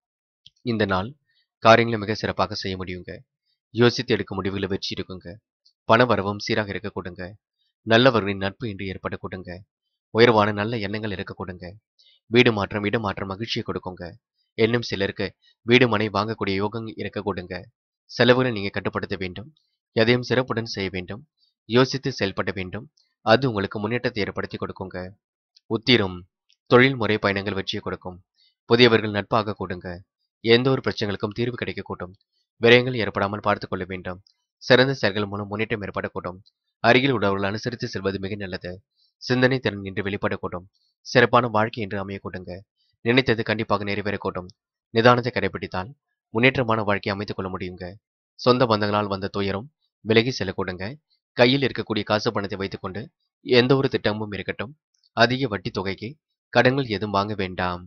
இந்த நாள் காரியங்களை மிக சிறப்பாக செய்ய முடியுங்க யோசித்து எடுக்கும் முடிவுகளை வெற்றி இருக்குங்க பண வரவும் சீராக இருக்க கொடுங்க நல்லவர்களின் நட்பு இன்று ஏற்பட கொடுங்க உயர்வான நல்ல எண்ணங்கள் இருக்க கொடுங்க வீடு மாற்றம் இடமாற்றம் மகிழ்ச்சியை கொடுக்குங்க இன்னும் சிலருக்கு வீடு மனை வாங்கக்கூடிய யோகம் இருக்க கொடுங்க செலவுகளை நீங்க கட்டுப்படுத்த வேண்டும் எதையும் சிறப்புடன் செய்ய வேண்டும் யோசித்து செயல்பட வேண்டும் அது உங்களுக்கு முன்னேற்றத்தை ஏற்படுத்தி கொடுக்குங்க உத்திரம் தொழில்முறை பயணங்கள் வெற்றியை கொடுக்கும் புதியவர்கள் நட்பாக கொடுங்க எந்த ஒரு பிரச்சனைகளுக்கும் தீர்வு கிடைக்கக்கூடும் விரயங்கள் ஏற்படாமல் பார்த்துக் கொள்ள வேண்டும் சிறந்த செயல்கள் மூலம் முன்னேற்றம் ஏற்படக்கூடும் அருகில் உள்ளவர்கள் அனுசரித்து செல்வது மிக நல்லது சிந்தனை திறன் என்று வெளிப்படக்கூடும் சிறப்பான வாழ்க்கை என்று அமையக்கூடுங்க நினைத்தது கண்டிப்பாக நிறைவேறக்கூடும் நிதானத்தை கடைபிடித்தால் முன்னேற்றமான வாழ்க்கை அமைத்துக் கொள்ள முடியுங்க சொந்த பந்தங்களால் வந்த துயரம் விலகி செல்லக்கூடுங்க கையில் இருக்கக்கூடிய காசு பணத்தை வைத்துக்கொண்டு எந்த ஒரு திட்டமும் இருக்கட்டும் அதிக வட்டி தொகைக்கு கடன்கள் எதுவும் வாங்க வேண்டாம்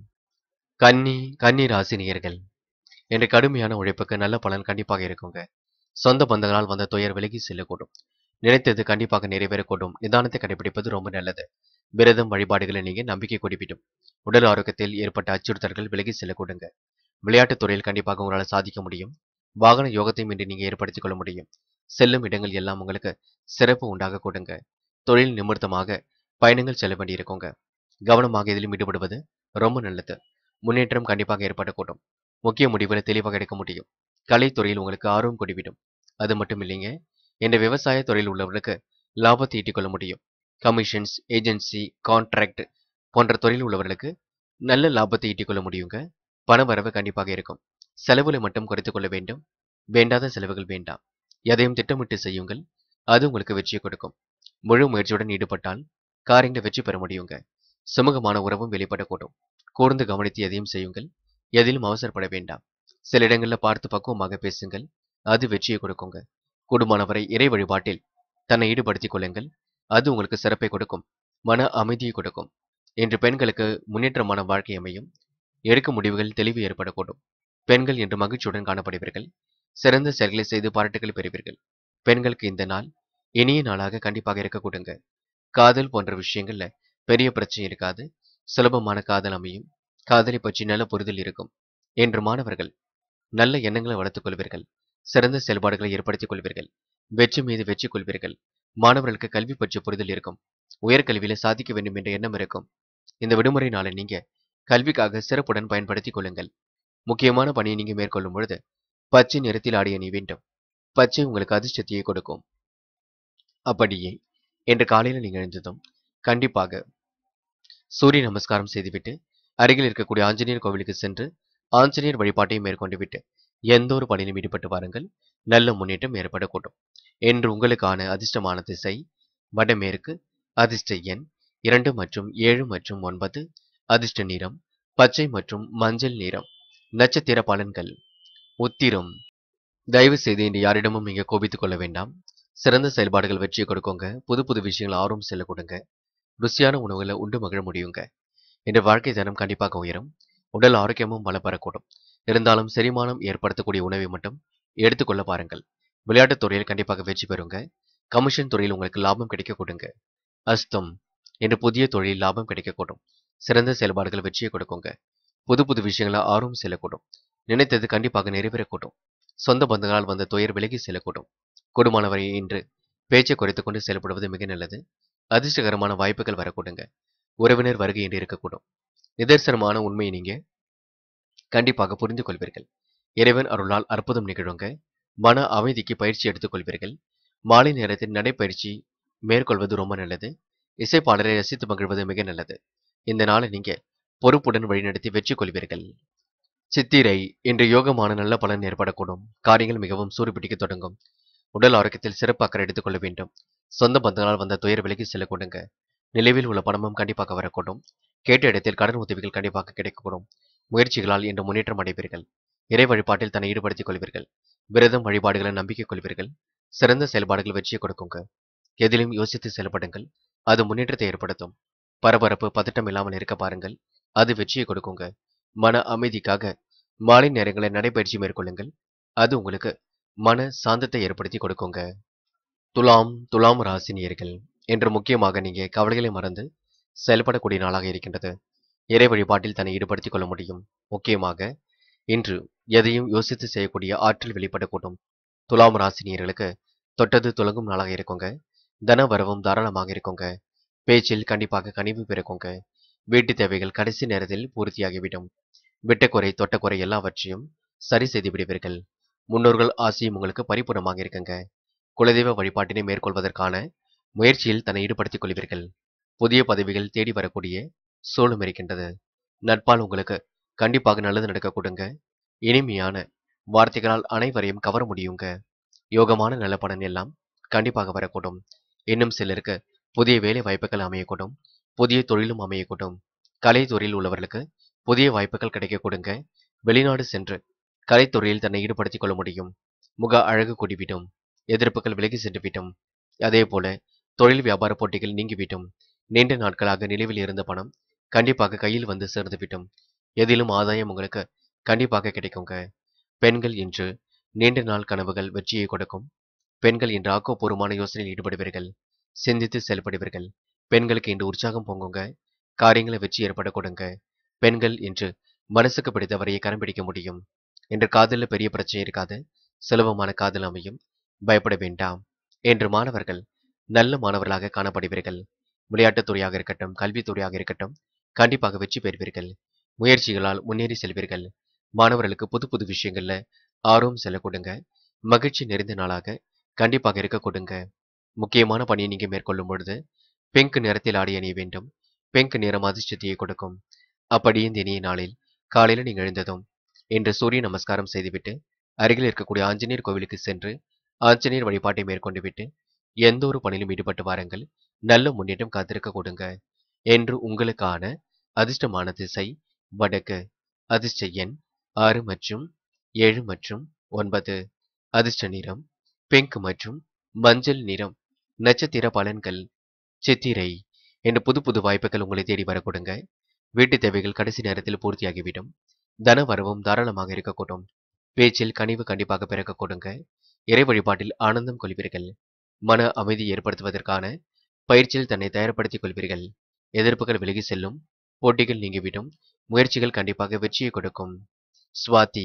கன்னி கன்னி ராசினியர்கள் என்ற கடுமையான உழைப்புக்கு நல்ல பலன் கண்டிப்பாக இருக்குங்க சொந்த பந்தங்களால் வந்த துயர் விலகி செல்லக்கூடும் நினைத்தது கண்டிப்பாக நிறைவேறக்கூடும் நிதானத்தை கடைபிடிப்பது ரொம்ப நல்லது விரதம் வழிபாடுகளை நீங்க நம்பிக்கை குறிப்பிடும் உடல் ஆரோக்கியத்தில் ஏற்பட்ட அச்சுறுத்தல்கள் விலகி செல்லக்கூடுங்க விளையாட்டுத் துறையில் கண்டிப்பாக உங்களால் சாதிக்க முடியும் வாகன யோகத்தையும் இன்று நீங்க ஏற்படுத்திக் கொள்ள முடியும் செல்லும் இடங்கள் எல்லாம் உங்களுக்கு சிறப்பு உண்டாக கொடுங்க தொழில் நிமித்தமாக பயணங்கள் செல்ல வேண்டியிருக்குங்க கவனமாக இதிலும் ஈடுபடுவது ரொம்ப நல்லது முன்னேற்றம் கண்டிப்பாக ஏற்படக்கூடும் முக்கிய முடிவுகளை தெளிவாக எடுக்க முடியும் கலைத்துறையில் உங்களுக்கு ஆர்வம் கொடிவிடும் அது மட்டும் இல்லைங்க இந்த விவசாய துறையில் உள்ளவர்களுக்கு லாபத்தை ஈட்டிக் கொள்ள முடியும் கமிஷன்ஸ் ஏஜென்சி கான்ட்ராக்ட் போன்ற தொழில் உள்ளவர்களுக்கு நல்ல லாபத்தை ஈட்டிக் கொள்ள முடியுங்க பண வரவு கண்டிப்பாக இருக்கும் செலவுகளை மட்டும் குறைத்துக் கொள்ள வேண்டும் வேண்டாத செலவுகள் வேண்டாம் எதையும் திட்டமிட்டு செய்யுங்கள் அது உங்களுக்கு வெற்றியை கொடுக்கும் முழு முயற்சியுடன் ஈடுபட்டால் காரியங்களை வெற்றி பெற முடியுங்க சுமூகமான உறவும் வெளிப்படக்கூடும் கூர்ந்து கவனித்து எதையும் செய்யுங்கள் எதிலும் அவசரப்பட வேண்டாம் சில இடங்களில் பார்த்து பக்குவமாக பேசுங்கள் அது வெற்றியை கொடுக்குங்க கூடுமானவரை இறை வழிபாட்டில் தன்னை ஈடுபடுத்திக் கொள்ளுங்கள் அது உங்களுக்கு சிறப்பை கொடுக்கும் மன அமைதியை கொடுக்கும் இன்று பெண்களுக்கு முன்னேற்றமான வாழ்க்கை அமையும் எடுக்கும் முடிவுகள் தெளிவு ஏற்படக்கூடும் பெண்கள் இன்று மகிழ்ச்சியுடன் காணப்படுவீர்கள் சிறந்த செயல்களை செய்து பாராட்டுகள் பெறுவீர்கள் பெண்களுக்கு இந்த நாள் இனிய நாளாக கண்டிப்பாக இருக்க கொடுங்க காதல் போன்ற விஷயங்கள்ல பெரிய பிரச்சனை இருக்காது சுலபமான காதல் அமையும் காதலை பற்றி நல்ல புரிதல் இருக்கும் என்று மாணவர்கள் நல்ல எண்ணங்களை வளர்த்துக் கொள்வீர்கள் சிறந்த செயல்பாடுகளை ஏற்படுத்திக் கொள்வீர்கள் வெற்றி மீது வெற்றி கொள்வீர்கள் மாணவர்களுக்கு கல்வி பற்றிய புரிதல் இருக்கும் உயர்கல்வியில சாதிக்க வேண்டும் என்ற எண்ணம் இருக்கும் இந்த விடுமுறை நாளை நீங்க கல்விக்காக சிறப்புடன் பயன்படுத்திக் கொள்ளுங்கள் முக்கியமான பணியை நீங்க மேற்கொள்ளும் பொழுது பச்சை நிறத்தில் ஆடிய நீ வேண்டும் பச்சை உங்களுக்கு அதிர்ஷ்டத்தையே கொடுக்கும் அப்படியே இன்று காலையில் நீங்க எழுந்ததும் கண்டிப்பாக சூரிய நமஸ்காரம் செய்துவிட்டு அருகில் இருக்கக்கூடிய ஆஞ்சநேயர் கோவிலுக்கு சென்று ஆஞ்சநேயர் வழிபாட்டையும் மேற்கொண்டு விட்டு எந்த ஒரு பணியிலும் ஈடுபட்டு வாருங்கள் நல்ல முன்னேற்றம் ஏற்படக்கூடும் என்று உங்களுக்கான அதிர்ஷ்டமான திசை வடமேற்கு அதிர்ஷ்ட எண் இரண்டு மற்றும் ஏழு மற்றும் ஒன்பது அதிர்ஷ்ட நிறம் பச்சை மற்றும் மஞ்சள் நிறம் நட்சத்திர பலன்கள் உத்திரம் தயவு செய்து இன்று யாரிடமும் நீங்க கோபித்துக் கொள்ள வேண்டாம் சிறந்த செயல்பாடுகள் வெற்றியை கொடுக்குங்க புது புது விஷயங்கள் ஆர்வம் செல்ல கொடுங்க ருசியான உணவுகளை உண்டு மகிழ முடியுங்க இன்று வாழ்க்கை தரம் கண்டிப்பாக உயரும் உடல் ஆரோக்கியமும் பலப்படக்கூடும் இருந்தாலும் செரிமானம் ஏற்படுத்தக்கூடிய உணவை மட்டும் எடுத்துக்கொள்ள பாருங்கள் விளையாட்டுத் துறையில் கண்டிப்பாக வெற்றி பெறுங்க கமிஷன் துறையில் உங்களுக்கு லாபம் கிடைக்க கொடுங்க அஸ்தம் என்று புதிய தொழில் லாபம் கிடைக்கக்கூடும் சிறந்த செயல்பாடுகள் வெற்றியை கொடுக்குங்க புது புது விஷயங்களை ஆர்வம் செல்லக்கூடும் நினைத்தது கண்டிப்பாக நிறைவேறக்கூடும் சொந்த பந்தங்களால் வந்த துயர் விலகி செல்லக்கூடும் குடும்பமானவரை இன்று பேச்சை குறைத்துக் கொண்டு செயல்படுவது மிக நல்லது அதிர்ஷ்டகரமான வாய்ப்புகள் வரக்கூடுங்க உறவினர் வருகை என்று இருக்கக்கூடும் நிதர்சனமான உண்மையை நீங்க கண்டிப்பாக புரிந்து கொள்வீர்கள் இறைவன் அருளால் அற்புதம் நிகழுங்க மன அமைதிக்கு பயிற்சி எடுத்துக் கொள்வீர்கள் மாலை நேரத்தில் நடைப்பயிற்சி மேற்கொள்வது ரொம்ப நல்லது இசைப்பாடலை ரசித்து மகிழ்வது மிக நல்லது இந்த நாளை நீங்க பொறுப்புடன் வழிநடத்தி வெற்றி கொள்வீர்கள் சித்திரை இன்று யோகமான நல்ல பலன் ஏற்படக்கூடும் காரியங்கள் மிகவும் சூடுபிடிக்க தொடங்கும் உடல் ஆரோக்கியத்தில் சிறப்பு அக்கறை எடுத்துக் கொள்ள வேண்டும் சொந்த பந்தங்களால் வந்த துயர் விலகி செல்ல கொடுங்க நிலவில் உள்ள பணமும் கண்டிப்பாக வரக்கூடும் கேட்ட இடத்தில் கடன் உதவிகள் கண்டிப்பாக கிடைக்கக்கூடும் முயற்சிகளால் இன்று முன்னேற்றம் அடைவீர்கள் இறை வழிபாட்டில் தன்னை ஈடுபடுத்திக் கொள்வீர்கள் விரதம் வழிபாடுகளை நம்பிக்கை கொள்வீர்கள் சிறந்த செயல்பாடுகள் வெற்றியை கொடுக்குங்க எதிலும் யோசித்து செயல்படுங்கள் அது முன்னேற்றத்தை ஏற்படுத்தும் பரபரப்பு பதட்டம் இல்லாமல் இருக்க பாருங்கள் அது வெற்றியை கொடுக்குங்க மன அமைதிக்காக மாலை நேரங்களில் நடைபயிற்சி மேற்கொள்ளுங்கள் அது உங்களுக்கு மன சாந்தத்தை ஏற்படுத்தி கொடுக்குங்க துலாம் துலாம் ராசினியர்கள் என்று முக்கியமாக நீங்க கவலைகளை மறந்து செயல்படக்கூடிய நாளாக இருக்கின்றது இறை வழிபாட்டில் தன்னை ஈடுபடுத்திக் கொள்ள முடியும் முக்கியமாக இன்று எதையும் யோசித்து செய்யக்கூடிய ஆற்றல் வெளிப்படக்கூடும் துலாம் ராசினியர்களுக்கு தொட்டது துலங்கும் நாளாக இருக்குங்க தன வரவும் தாராளமாக இருக்குங்க பேச்சில் கண்டிப்பாக கனிவு பிறக்குங்க வீட்டு தேவைகள் கடைசி நேரத்தில் பூர்த்தியாகிவிடும் விட்டக்குறை தொட்டக்குறை எல்லாவற்றையும் சரி செய்து விடுவீர்கள் முன்னோர்கள் ஆசையும் உங்களுக்கு பரிபூர்ணமாக இருக்குங்க குலதெய்வ வழிபாட்டினை மேற்கொள்வதற்கான முயற்சியில் தன்னை ஈடுபடுத்திக் கொள்வீர்கள் புதிய பதவிகள் தேடி வரக்கூடிய சூழலும் இருக்கின்றது நட்பால் உங்களுக்கு கண்டிப்பாக நல்லது நடக்க கொடுங்க இனிமையான வார்த்தைகளால் அனைவரையும் கவர முடியுங்க யோகமான நல்ல பலன் எல்லாம் கண்டிப்பாக வரக்கூடும் இன்னும் சிலருக்கு புதிய வேலை வாய்ப்புகள் அமையக்கூடும் புதிய தொழிலும் அமையக்கூடும் கலைத்துறையில் உள்ளவர்களுக்கு புதிய வாய்ப்புகள் கிடைக்க கொடுங்க வெளிநாடு சென்று கலைத்துறையில் தன்னை ஈடுபடுத்திக் கொள்ள முடியும் முக அழகு கூடிவிடும் எதிர்ப்புகள் விலகி சென்று விடும் அதே போல தொழில் வியாபார போட்டிகள் நீங்கிவிடும் நீண்ட நாட்களாக நிலுவில் இருந்த பணம் கண்டிப்பாக கையில் வந்து சேர்ந்துவிடும் எதிலும் ஆதாயம் உங்களுக்கு கண்டிப்பாக கிடைக்குங்க பெண்கள் இன்று நீண்ட நாள் கனவுகள் வெற்றியை கொடுக்கும் பெண்கள் இன்று ஆக்கப்பூர்வமான யோசனையில் ஈடுபடுவீர்கள் சிந்தித்து செயல்படுவீர்கள் பெண்களுக்கு இன்று உற்சாகம் பொங்குங்க காரியங்களை வெற்றி ஏற்பட கொடுங்க பெண்கள் இன்று மனசுக்கு பிடித்த வரையை கரம் பிடிக்க முடியும் இன்று காதலில் பெரிய பிரச்சனை இருக்காது சுலபமான காதல் அமையும் பயப்பட வேண்டாம் என்று மாணவர்கள் நல்ல மாணவர்களாக காணப்படுவீர்கள் விளையாட்டுத் துறையாக இருக்கட்டும் கல்வித்துறையாக இருக்கட்டும் கண்டிப்பாக வெற்றி பெறுவீர்கள் முயற்சிகளால் முன்னேறி செல்வீர்கள் மாணவர்களுக்கு புது புது விஷயங்கள்ல ஆர்வம் செல்ல கொடுங்க மகிழ்ச்சி நிறைந்த நாளாக கண்டிப்பாக இருக்க கொடுங்க முக்கியமான பணியை நீங்க மேற்கொள்ளும் பொழுது பிங்க் நிறத்தில் ஆடிய அணிய வேண்டும் பிங்க் நிறம் அதிர்ஷ்டத்தையே கொடுக்கும் அப்படியே இந்த இனிய நாளில் காலையில் நீங்கள் எழுந்ததும் இன்று சூரிய நமஸ்காரம் செய்துவிட்டு அருகில் இருக்கக்கூடிய ஆஞ்சநேயர் கோவிலுக்கு சென்று ஆஞ்சநேயர் வழிபாட்டை மேற்கொண்டு விட்டு எந்த ஒரு பணியிலும் ஈடுபட்டு வாருங்கள் நல்ல முன்னேற்றம் காத்திருக்க கொடுங்க என்று உங்களுக்கான அதிர்ஷ்டமான திசை வடக்கு அதிர்ஷ்ட எண் ஆறு மற்றும் ஏழு மற்றும் ஒன்பது அதிர்ஷ்ட நிறம் பிங்க் மற்றும் மஞ்சள் நிறம் நட்சத்திர பலன்கள் சித்திரை என்று புது புது வாய்ப்புகள் உங்களை தேடி வர கொடுங்க வீட்டு தேவைகள் கடைசி நேரத்தில் பூர்த்தியாகிவிடும் தன வரவும் தாராளமாக இருக்கக்கூடும் பேச்சில் கனிவு கண்டிப்பாக பிறக்க கொடுங்க இறை வழிபாட்டில் ஆனந்தம் கொள்வீர்கள் மன அமைதி ஏற்படுத்துவதற்கான பயிற்சியில் தன்னை தயார்படுத்திக் கொள்வீர்கள் எதிர்ப்புகள் விலகி செல்லும் போட்டிகள் நீங்கிவிடும் முயற்சிகள் கண்டிப்பாக வெற்றியை கொடுக்கும் சுவாதி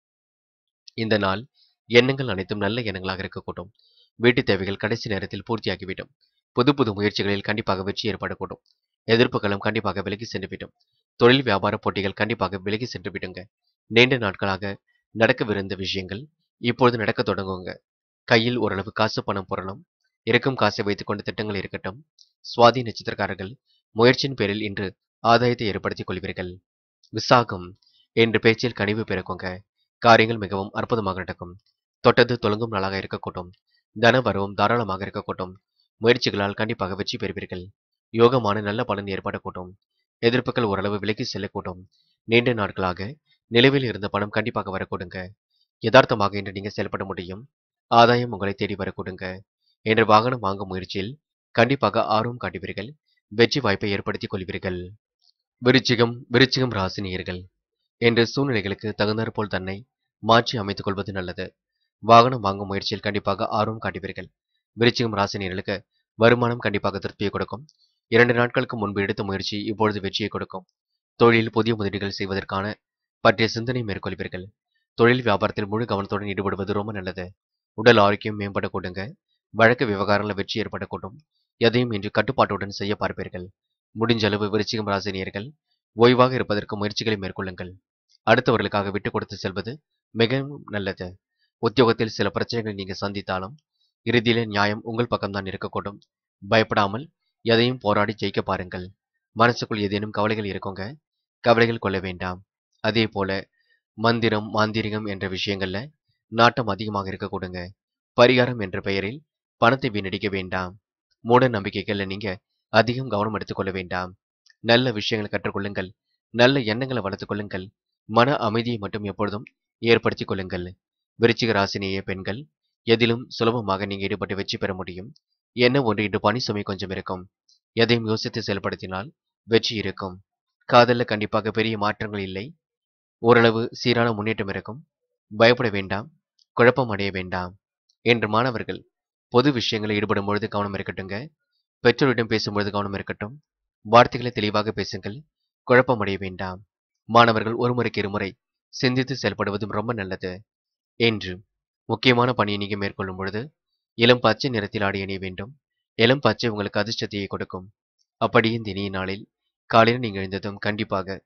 இந்த நாள் எண்ணங்கள் அனைத்தும் நல்ல எண்ணங்களாக இருக்கக்கூடும் வீட்டு தேவைகள் கடைசி நேரத்தில் பூர்த்தியாகிவிடும் புது புது முயற்சிகளில் கண்டிப்பாக வெற்றி ஏற்படக்கூடும் எதிர்ப்புகளும் கண்டிப்பாக விலகி சென்றுவிடும் தொழில் வியாபார போட்டிகள் கண்டிப்பாக விலகி சென்று விடுங்க நீண்ட நாட்களாக நடக்கவிருந்த விஷயங்கள் இப்பொழுது நடக்க தொடங்குங்க கையில் ஓரளவு காசு பணம் புரளும் இருக்கும் காசை வைத்துக்கொண்டு திட்டங்கள் இருக்கட்டும் சுவாதி நட்சத்திரக்காரர்கள் முயற்சியின் பேரில் இன்று ஆதாயத்தை ஏற்படுத்திக் கொள்வீர்கள் விசாகம் என்று பேச்சில் கனிவு பிறக்குங்க காரியங்கள் மிகவும் அற்புதமாக நடக்கும் தொட்டது தொலங்கும் நாளாக இருக்கக்கூடும் தன வரவும் தாராளமாக இருக்கக்கூடும் முயற்சிகளால் கண்டிப்பாக வெற்றி பெறுவீர்கள் யோகமான நல்ல பலன் ஏற்படக்கூடும் எதிர்ப்புகள் ஓரளவு விலகி செல்லக்கூடும் நீண்ட நாட்களாக நிலவில் இருந்த பணம் கண்டிப்பாக வரக்கூடுங்க யதார்த்தமாக இன்று நீங்க செயல்பட முடியும் ஆதாயம் உங்களை தேடி வரக்கூடுங்க என்று வாகனம் வாங்கும் முயற்சியில் கண்டிப்பாக ஆர்வம் காட்டுவீர்கள் வெற்றி வாய்ப்பை ஏற்படுத்திக் கொள்வீர்கள் விருச்சிகம் விருச்சிகம் ராசினியர்கள் என்று சூழ்நிலைகளுக்கு தகுந்தாற்போல் தன்னை மாற்றி அமைத்துக் கொள்வது நல்லது வாகனம் வாங்கும் முயற்சியில் கண்டிப்பாக ஆர்வம் காட்டுவீர்கள் விருச்சிகம் ராசினியர்களுக்கு வருமானம் கண்டிப்பாக திருப்தியை கொடுக்கும் இரண்டு நாட்களுக்கு முன்பு எடுத்த முயற்சி இப்பொழுது வெற்றியை கொடுக்கும் தொழிலில் புதிய முதலீடுகள் செய்வதற்கான பற்றிய சிந்தனை மேற்கொள்வீர்கள் தொழில் வியாபாரத்தில் முழு கவனத்துடன் ஈடுபடுவது ரொம்ப நல்லது உடல் ஆரோக்கியம் மேம்பட கொடுங்க வழக்கு விவகாரங்களில் வெற்றி ஏற்படக்கூடும் எதையும் இன்று கட்டுப்பாட்டுடன் செய்ய பார்ப்பீர்கள் முடிஞ்ச அளவு விருச்சிகம் ராசினியர்கள் ஓய்வாக இருப்பதற்கு முயற்சிகளை மேற்கொள்ளுங்கள் அடுத்தவர்களுக்காக விட்டு கொடுத்து செல்வது மிகவும் நல்லது உத்தியோகத்தில் சில பிரச்சனைகளை நீங்க சந்தித்தாலும் இறுதியில நியாயம் உங்கள் பக்கம்தான் இருக்கக்கூடும் பயப்படாமல் எதையும் போராடி ஜெயிக்க பாருங்கள் மனசுக்குள் ஏதேனும் கவலைகள் இருக்குங்க கவலைகள் கொள்ள வேண்டாம் அதே போல மந்திரம் மாந்திரிகம் என்ற விஷயங்கள்ல நாட்டம் அதிகமாக இருக்க கொடுங்க பரிகாரம் என்ற பெயரில் பணத்தை வீணடிக்க வேண்டாம் மூட நம்பிக்கைகள்ல நீங்க அதிகம் கவனம் எடுத்துக்கொள்ள வேண்டாம் நல்ல விஷயங்களை கற்றுக்கொள்ளுங்கள் நல்ல எண்ணங்களை வளர்த்துக் கொள்ளுங்கள் மன அமைதியை மட்டும் எப்பொழுதும் ஏற்படுத்திக் கொள்ளுங்கள் விருச்சிக ராசினிய பெண்கள் எதிலும் சுலபமாக நீங்க ஈடுபட்டு வெற்றி பெற முடியும் என்ன ஒன்று இன்று பணி சுமை கொஞ்சம் இருக்கும் எதையும் யோசித்து செயல்படுத்தினால் வெற்றி இருக்கும் காதல்ல கண்டிப்பாக பெரிய மாற்றங்கள் இல்லை ஓரளவு சீரான முன்னேற்றம் இருக்கும் பயப்பட வேண்டாம் குழப்பம் அடைய வேண்டாம் என்று மாணவர்கள் பொது விஷயங்களில் ஈடுபடும் பொழுது கவனம் இருக்கட்டுங்க பெற்றோரிடம் பேசும்பொழுது கவனம் இருக்கட்டும் வார்த்தைகளை தெளிவாக பேசுங்கள் குழப்பம் அடைய வேண்டாம் மாணவர்கள் ஒரு முறைக்கு இருமுறை சிந்தித்து செயல்படுவதும் ரொம்ப நல்லது என்று முக்கியமான பணியை நீங்க மேற்கொள்ளும் பொழுது இளம் பச்சை நிறத்தில் ஆடை அணிய வேண்டும் இளம் பச்சை உங்களுக்கு அதிர்ஷ்டத்தையே கொடுக்கும் அப்படியே இந்த இனிய நாளில் காலையில் நீங்கள் எழுந்ததும் கண்டிப்பாக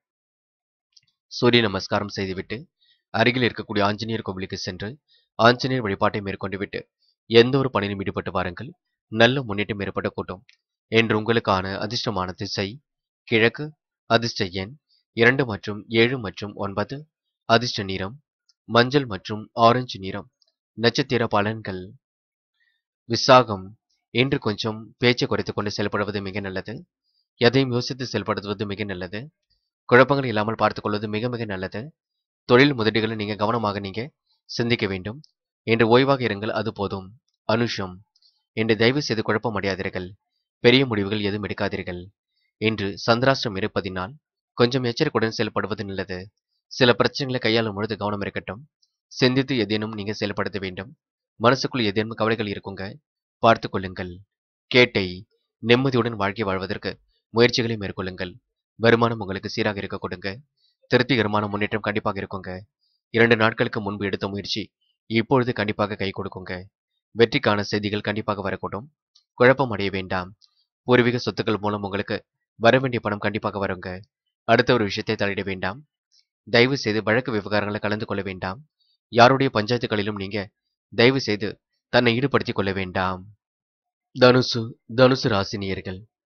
சூரிய நமஸ்காரம் செய்துவிட்டு அருகில் இருக்கக்கூடிய ஆஞ்சநேயர் கோவிலுக்கு சென்று ஆஞ்சநேயர் வழிபாட்டை மேற்கொண்டு விட்டு எந்த ஒரு பணியிலும் ஈடுபட்டு வாருங்கள் நல்ல முன்னேற்றம் ஏற்பட கூட்டும் என்று உங்களுக்கான அதிர்ஷ்டமான திசை கிழக்கு அதிர்ஷ்ட எண் இரண்டு மற்றும் ஏழு மற்றும் ஒன்பது அதிர்ஷ்ட நிறம் மஞ்சள் மற்றும் ஆரஞ்சு நிறம் நட்சத்திர பலன்கள் விசாகம் என்று கொஞ்சம் பேச்சை குறைத்துக் கொண்டு செயல்படுவது மிக நல்லது எதையும் யோசித்து செயல்படுத்துவது மிக நல்லது குழப்பங்கள் இல்லாமல் பார்த்துக் கொள்வது மிக மிக நல்லது தொழில் முதலீடுகளை நீங்க கவனமாக நீங்க சிந்திக்க வேண்டும் என்று ஓய்வாக இருங்கள் அது போதும் அனுஷம் என்று தயவு செய்து குழப்பம் அடையாதீர்கள் பெரிய முடிவுகள் எதுவும் எடுக்காதீர்கள் என்று சந்திராஷ்டிரம் இருப்பதினால் கொஞ்சம் எச்சரிக்கையுடன் செயல்படுவது நல்லது சில பிரச்சனைகளை கையாளும் பொழுது கவனம் இருக்கட்டும் சிந்தித்து ஏதேனும் நீங்க செயல்படுத்த வேண்டும் மனசுக்குள் ஏதேனும் கவலைகள் இருக்குங்க பார்த்து கொள்ளுங்கள் கேட்டை நிம்மதியுடன் வாழ்க்கை வாழ்வதற்கு முயற்சிகளை மேற்கொள்ளுங்கள் வருமானம் உங்களுக்கு சீராக இருக்க கொடுங்க திருப்திகரமான முன்னேற்றம் கண்டிப்பாக இருக்குங்க இரண்டு நாட்களுக்கு முன்பு எடுத்த முயற்சி இப்பொழுது கண்டிப்பாக கை கொடுக்குங்க வெற்றிக்கான செய்திகள் கண்டிப்பாக வரக்கூடும் குழப்பம் அடைய வேண்டாம் பூர்வீக சொத்துக்கள் மூலம் உங்களுக்கு வர வேண்டிய பணம் கண்டிப்பாக வருங்க அடுத்த ஒரு விஷயத்தை தலையிட வேண்டாம் தயவு செய்து வழக்கு விவகாரங்களை கலந்து கொள்ள வேண்டாம் யாருடைய பஞ்சாயத்துகளிலும் நீங்க தயவு செய்து தன்னை ஈடுபடுத்திக் கொள்ள வேண்டாம் தனுசு தனுசு ராசினியர்கள்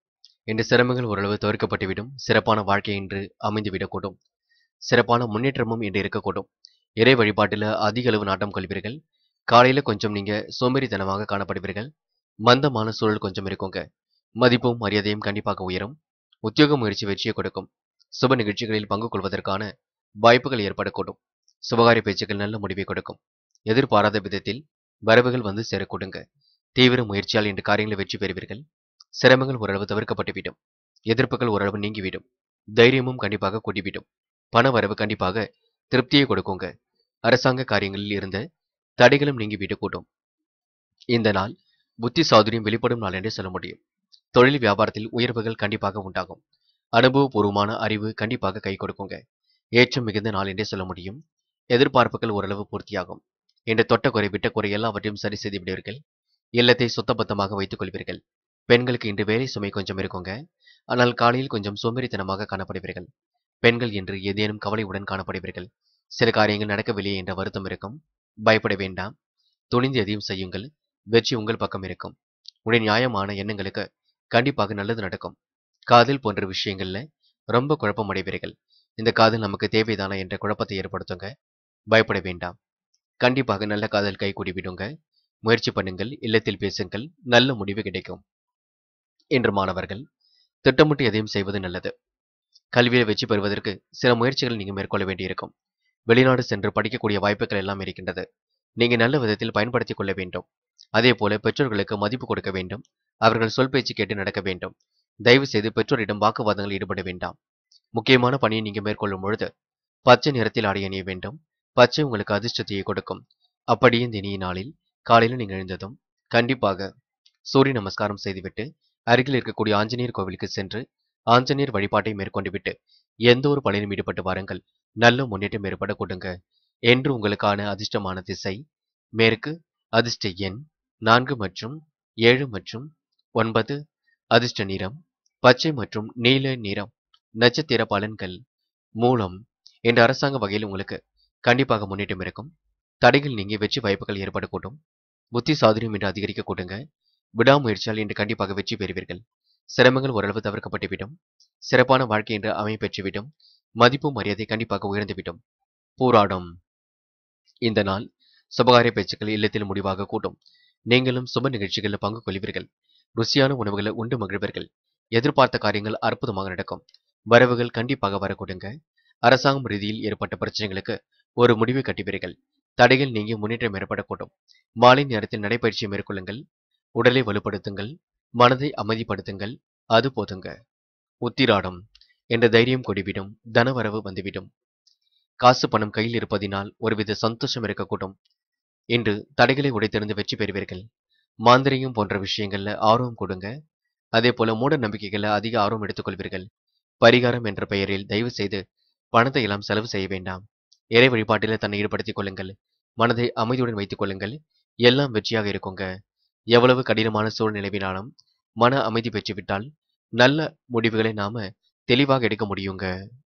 இன்று சிரமங்கள் ஓரளவு தவிர்க்கப்பட்டுவிடும் சிறப்பான வாழ்க்கை இன்று அமைந்துவிடக்கூடும் சிறப்பான முன்னேற்றமும் இன்று இருக்கக்கூடும் இறை வழிபாட்டில் அதிக அளவு நாட்டம் கொள்வீர்கள் காலையில கொஞ்சம் நீங்க சோம்பேறித்தனமாக காணப்படுவீர்கள் மந்தமான சூழல் கொஞ்சம் இருக்குங்க மதிப்பும் மரியாதையும் கண்டிப்பாக உயரும் உத்தியோக முயற்சி வெற்றியை கொடுக்கும் சுப நிகழ்ச்சிகளில் பங்கு கொள்வதற்கான வாய்ப்புகள் ஏற்படக்கூடும் சுபகாரிய பேச்சுக்கள் நல்ல முடிவை கொடுக்கும் எதிர்பாராத விதத்தில் வரவுகள் வந்து சேரக்கூடுங்க தீவிர முயற்சியால் இன்று காரியங்களை வெற்றி பெறுவீர்கள் சிரமங்கள் ஓரளவு தவிர்க்கப்பட்டுவிடும் எதிர்ப்புகள் ஓரளவு நீங்கிவிடும் தைரியமும் கண்டிப்பாக கூட்டிவிடும் பண வரவு கண்டிப்பாக திருப்தியை கொடுக்குங்க அரசாங்க காரியங்களில் இருந்த தடைகளும் நீங்கிவிட்டு கூட்டும் இந்த நாள் புத்தி சாதுரியம் வெளிப்படும் நாள் என்று சொல்ல முடியும் தொழில் வியாபாரத்தில் உயர்வுகள் கண்டிப்பாக உண்டாகும் அனுபவபூர்வமான அறிவு கண்டிப்பாக கை கொடுக்குங்க ஏற்றம் மிகுந்த நாள் என்றே சொல்ல முடியும் எதிர்பார்ப்புகள் ஓரளவு பூர்த்தியாகும் இன்று தொட்ட குறை விட்ட குறை எல்லாவற்றையும் சரி செய்து விடுவீர்கள் இல்லத்தை சுத்தபத்தமாக வைத்துக் கொள்வீர்கள் பெண்களுக்கு இன்று வேலை சுமை கொஞ்சம் இருக்குங்க ஆனால் காலையில் கொஞ்சம் சோம்பேறித்தனமாக காணப்படுவீர்கள் பெண்கள் என்று ஏதேனும் கவலையுடன் காணப்படுவீர்கள் சில காரியங்கள் நடக்கவில்லையே என்ற வருத்தம் இருக்கும் பயப்பட வேண்டாம் துணிந்து எதையும் செய்யுங்கள் வெற்றி உங்கள் பக்கம் இருக்கும் உடைய நியாயமான எண்ணங்களுக்கு கண்டிப்பாக நல்லது நடக்கும் காதல் போன்ற விஷயங்கள்ல ரொம்ப குழப்பம் அடைவீர்கள் இந்த காதல் நமக்கு தேவைதானா என்ற குழப்பத்தை ஏற்படுத்துங்க பயப்பட வேண்டாம் கண்டிப்பாக நல்ல காதல் கைகூடி விடுங்க முயற்சி பண்ணுங்கள் இல்லத்தில் பேசுங்கள் நல்ல முடிவு கிடைக்கும் இன்று மாணவர்கள் திட்டமிட்டு எதையும் செய்வது நல்லது கல்வியை வெற்றி பெறுவதற்கு சில முயற்சிகள் நீங்க மேற்கொள்ள வேண்டியிருக்கும் வெளிநாடு சென்று படிக்கக்கூடிய வாய்ப்புகள் எல்லாம் இருக்கின்றது நீங்க நல்ல விதத்தில் பயன்படுத்திக் கொள்ள வேண்டும் அதே போல பெற்றோர்களுக்கு மதிப்பு கொடுக்க வேண்டும் அவர்கள் சொல் பேச்சு கேட்டு நடக்க வேண்டும் தயவு செய்து பெற்றோரிடம் வாக்குவாதங்கள் ஈடுபட வேண்டாம் முக்கியமான பணியை நீங்க மேற்கொள்ளும் பொழுது பச்சை நிறத்தில் ஆடை அணிய வேண்டும் பச்சை உங்களுக்கு அதிர்ஷ்டத்தையே கொடுக்கும் அப்படியே இந்த இனிய நாளில் காலையில் நீங்கள் எழுந்ததும் கண்டிப்பாக சூரிய நமஸ்காரம் செய்துவிட்டு அருகில் இருக்கக்கூடிய ஆஞ்சநேயர் கோவிலுக்கு சென்று ஆஞ்சநேயர் வழிபாட்டை மேற்கொண்டு விட்டு எந்த ஒரு பணியிலும் ஈடுபட்டு வாருங்கள் நல்ல முன்னேற்றம் ஏற்பட கொடுங்க என்று உங்களுக்கான அதிர்ஷ்டமான திசை மேற்கு அதிர்ஷ்ட எண் நான்கு மற்றும் ஏழு மற்றும் ஒன்பது அதிர்ஷ்ட நிறம் பச்சை மற்றும் நீல நிறம் நட்சத்திர பலன்கள் மூலம் என்ற அரசாங்க வகையில் உங்களுக்கு கண்டிப்பாக முன்னேற்றம் இருக்கும் தடைகள் நீங்கி வெற்றி வாய்ப்புகள் ஏற்படக்கூடும் புத்தி சாதுரியம் என்று அதிகரிக்க கூடுங்க விடாமுயற்சியால் இன்று கண்டிப்பாக வெற்றி பெறுவீர்கள் சிரமங்கள் ஓரளவு தவிர்க்கப்பட்டுவிடும் சிறப்பான வாழ்க்கை என்று அமைப்பெற்றுவிடும் மதிப்பு மரியாதை கண்டிப்பாக உயர்ந்துவிடும் போராடும் இந்த நாள் சுபகாரிய பேச்சுக்கள் இல்லத்தில் முடிவாக கூட்டும் நீங்களும் சுப நிகழ்ச்சிகளில் பங்கு கொள்வீர்கள் ருசியான உணவுகளை உண்டு மகிழ்வீர்கள் எதிர்பார்த்த காரியங்கள் அற்புதமாக நடக்கும் வரவுகள் கண்டிப்பாக வரக்கூடுங்க அரசாங்கம் ரீதியில் ஏற்பட்ட பிரச்சனைகளுக்கு ஒரு முடிவு கட்டுவீர்கள் தடைகள் நீங்கி முன்னேற்றம் ஏற்படக்கூடும் மாலை நேரத்தில் நடைபயிற்சி மேற்கொள்ளுங்கள் உடலை வலுப்படுத்துங்கள் மனதை அமைதிப்படுத்துங்கள் அது போதுங்க உத்திராடம் என்ற தைரியம் கொடிவிடும் தனவரவு வந்துவிடும் காசு பணம் கையில் இருப்பதினால் ஒருவித சந்தோஷம் இருக்கக்கூடும் இன்று தடைகளை உடைத்தெறிந்து வெற்றி பெறுவீர்கள் மாந்திரிகம் போன்ற விஷயங்கள்ல ஆர்வம் கொடுங்க அதே போல மூட நம்பிக்கைகளை அதிக ஆர்வம் எடுத்துக்கொள்வீர்கள் பரிகாரம் என்ற பெயரில் தயவு செய்து பணத்தை எல்லாம் செலவு செய்ய வேண்டாம் இறை வழிபாட்டில் தன்னை ஈடுபடுத்திக் கொள்ளுங்கள் மனதை அமைதியுடன் வைத்துக் கொள்ளுங்கள் எல்லாம் வெற்றியாக இருக்குங்க எவ்வளவு கடினமான சூழ்நிலைவினாலும் மன அமைதி பெற்றுவிட்டால் நல்ல முடிவுகளை நாம தெளிவாக எடுக்க முடியுங்க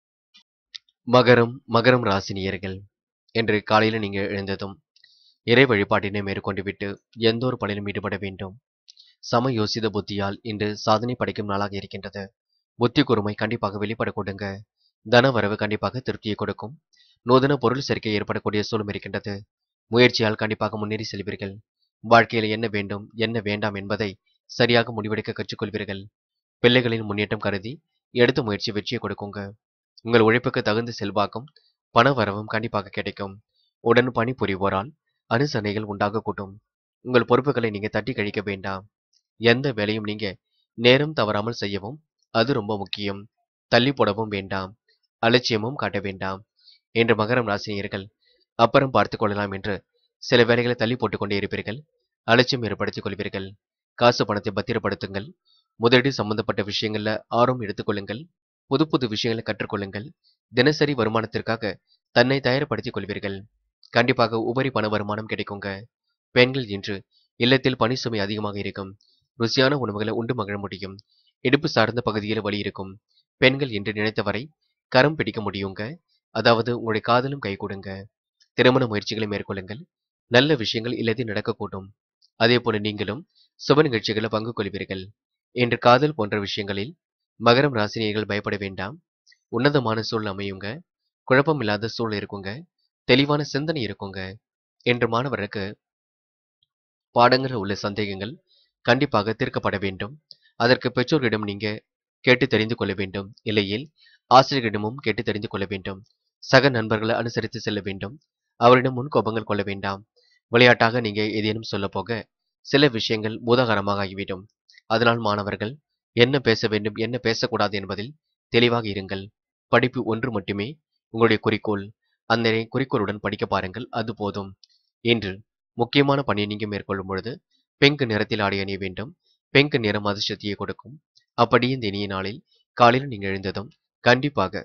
மகரம் மகரம் ராசினியர்கள் என்று காலையில நீங்க எழுந்ததும் இறை வழிபாட்டினை மேற்கொண்டு விட்டு எந்த ஒரு பணியிலும் ஈடுபட வேண்டும் சம யோசித புத்தியால் இன்று சாதனை படைக்கும் நாளாக இருக்கின்றது புத்தி கூர்மை கண்டிப்பாக வெளிப்பட கொடுங்க தன வரவு கண்டிப்பாக திருப்தியை கொடுக்கும் நூதன பொருள் சேர்க்கை ஏற்படக்கூடிய சூழலும் இருக்கின்றது முயற்சியால் கண்டிப்பாக முன்னேறி செல்வீர்கள் வாழ்க்கையில் என்ன வேண்டும் என்ன வேண்டாம் என்பதை சரியாக முடிவெடுக்க கற்றுக்கொள்வீர்கள் பிள்ளைகளின் முன்னேற்றம் கருதி எடுத்த முயற்சி வெற்றியை கொடுக்குங்க உங்கள் உழைப்புக்கு தகுந்த செல்வாக்கும் பண வரவும் கண்டிப்பாக கிடைக்கும் உடன் பணி புரிவோரால் அனுசரணைகள் உண்டாக கூட்டும் உங்கள் பொறுப்புகளை நீங்க தட்டி கழிக்க வேண்டாம் எந்த வேலையும் நீங்க நேரம் தவறாமல் செய்யவும் அது ரொம்ப முக்கியம் தள்ளி போடவும் வேண்டாம் அலட்சியமும் காட்ட வேண்டாம் என்று மகரம் ராசினியர்கள் அப்புறம் பார்த்துக் கொள்ளலாம் என்று சில வேலைகளை தள்ளி போட்டுக் கொண்டே இருப்பீர்கள் அலட்சியம் ஏற்படுத்திக் கொள்வீர்கள் காசு பணத்தை பத்திரப்படுத்துங்கள் முதலீடு சம்பந்தப்பட்ட விஷயங்கள்ல ஆர்வம் எடுத்துக்கொள்ளுங்கள் புது புது விஷயங்களை கற்றுக்கொள்ளுங்கள் தினசரி வருமானத்திற்காக தன்னை தயார்படுத்திக் கொள்வீர்கள் கண்டிப்பாக உபரி பண வருமானம் கிடைக்குங்க பெண்கள் இன்று இல்லத்தில் பணி சுமை அதிகமாக இருக்கும் ருசியான உணவுகளை உண்டு மகிழ முடியும் இடுப்பு சார்ந்த பகுதியில் வலி இருக்கும் பெண்கள் என்று நினைத்தவரை கரம் பிடிக்க முடியுங்க அதாவது உங்களுடைய காதலும் கைகூடுங்க திருமண முயற்சிகளை மேற்கொள்ளுங்கள் நல்ல விஷயங்கள் இல்லத்தில் நடக்கக்கூடும் அதே போல நீங்களும் சுப நிகழ்ச்சிகளை பங்கு கொள்வீர்கள் இன்று காதல் போன்ற விஷயங்களில் மகரம் ராசினியர்கள் பயப்பட வேண்டாம் உன்னதமான சூழல் அமையுங்க குழப்பம் இல்லாத சூழல் இருக்குங்க தெளிவான சிந்தனை இருக்குங்க என்று மாணவருக்கு பாடங்களில் உள்ள சந்தேகங்கள் கண்டிப்பாக தீர்க்கப்பட வேண்டும் அதற்கு பெற்றோர்களிடம் நீங்க கேட்டு தெரிந்து கொள்ள வேண்டும் இல்லையில் ஆசிரியர்களிடமும் கேட்டு தெரிந்து கொள்ள வேண்டும் சக நண்பர்களை அனுசரித்து செல்ல வேண்டும் அவரிடம் முன் கோபங்கள் கொள்ள வேண்டாம் விளையாட்டாக நீங்க ஏதேனும் சொல்ல போக சில விஷயங்கள் பூதாகரமாக ஆகிவிடும் அதனால் மாணவர்கள் என்ன பேச வேண்டும் என்ன பேசக்கூடாது என்பதில் தெளிவாக இருங்கள் படிப்பு ஒன்று மட்டுமே உங்களுடைய குறிக்கோள் அந்த குறிக்கோளுடன் படிக்க பாருங்கள் அது போதும் இன்று முக்கியமான பணியை நீங்க மேற்கொள்ளும் பொழுது பெங்கு நிறத்தில் ஆடை அணிய வேண்டும் பெங்கு நிறம் அதிர்ஷ்டத்தையே கொடுக்கும் அப்படி இந்த இனிய நாளில் காலையில் நீங்க எழுந்ததும் கண்டிப்பாக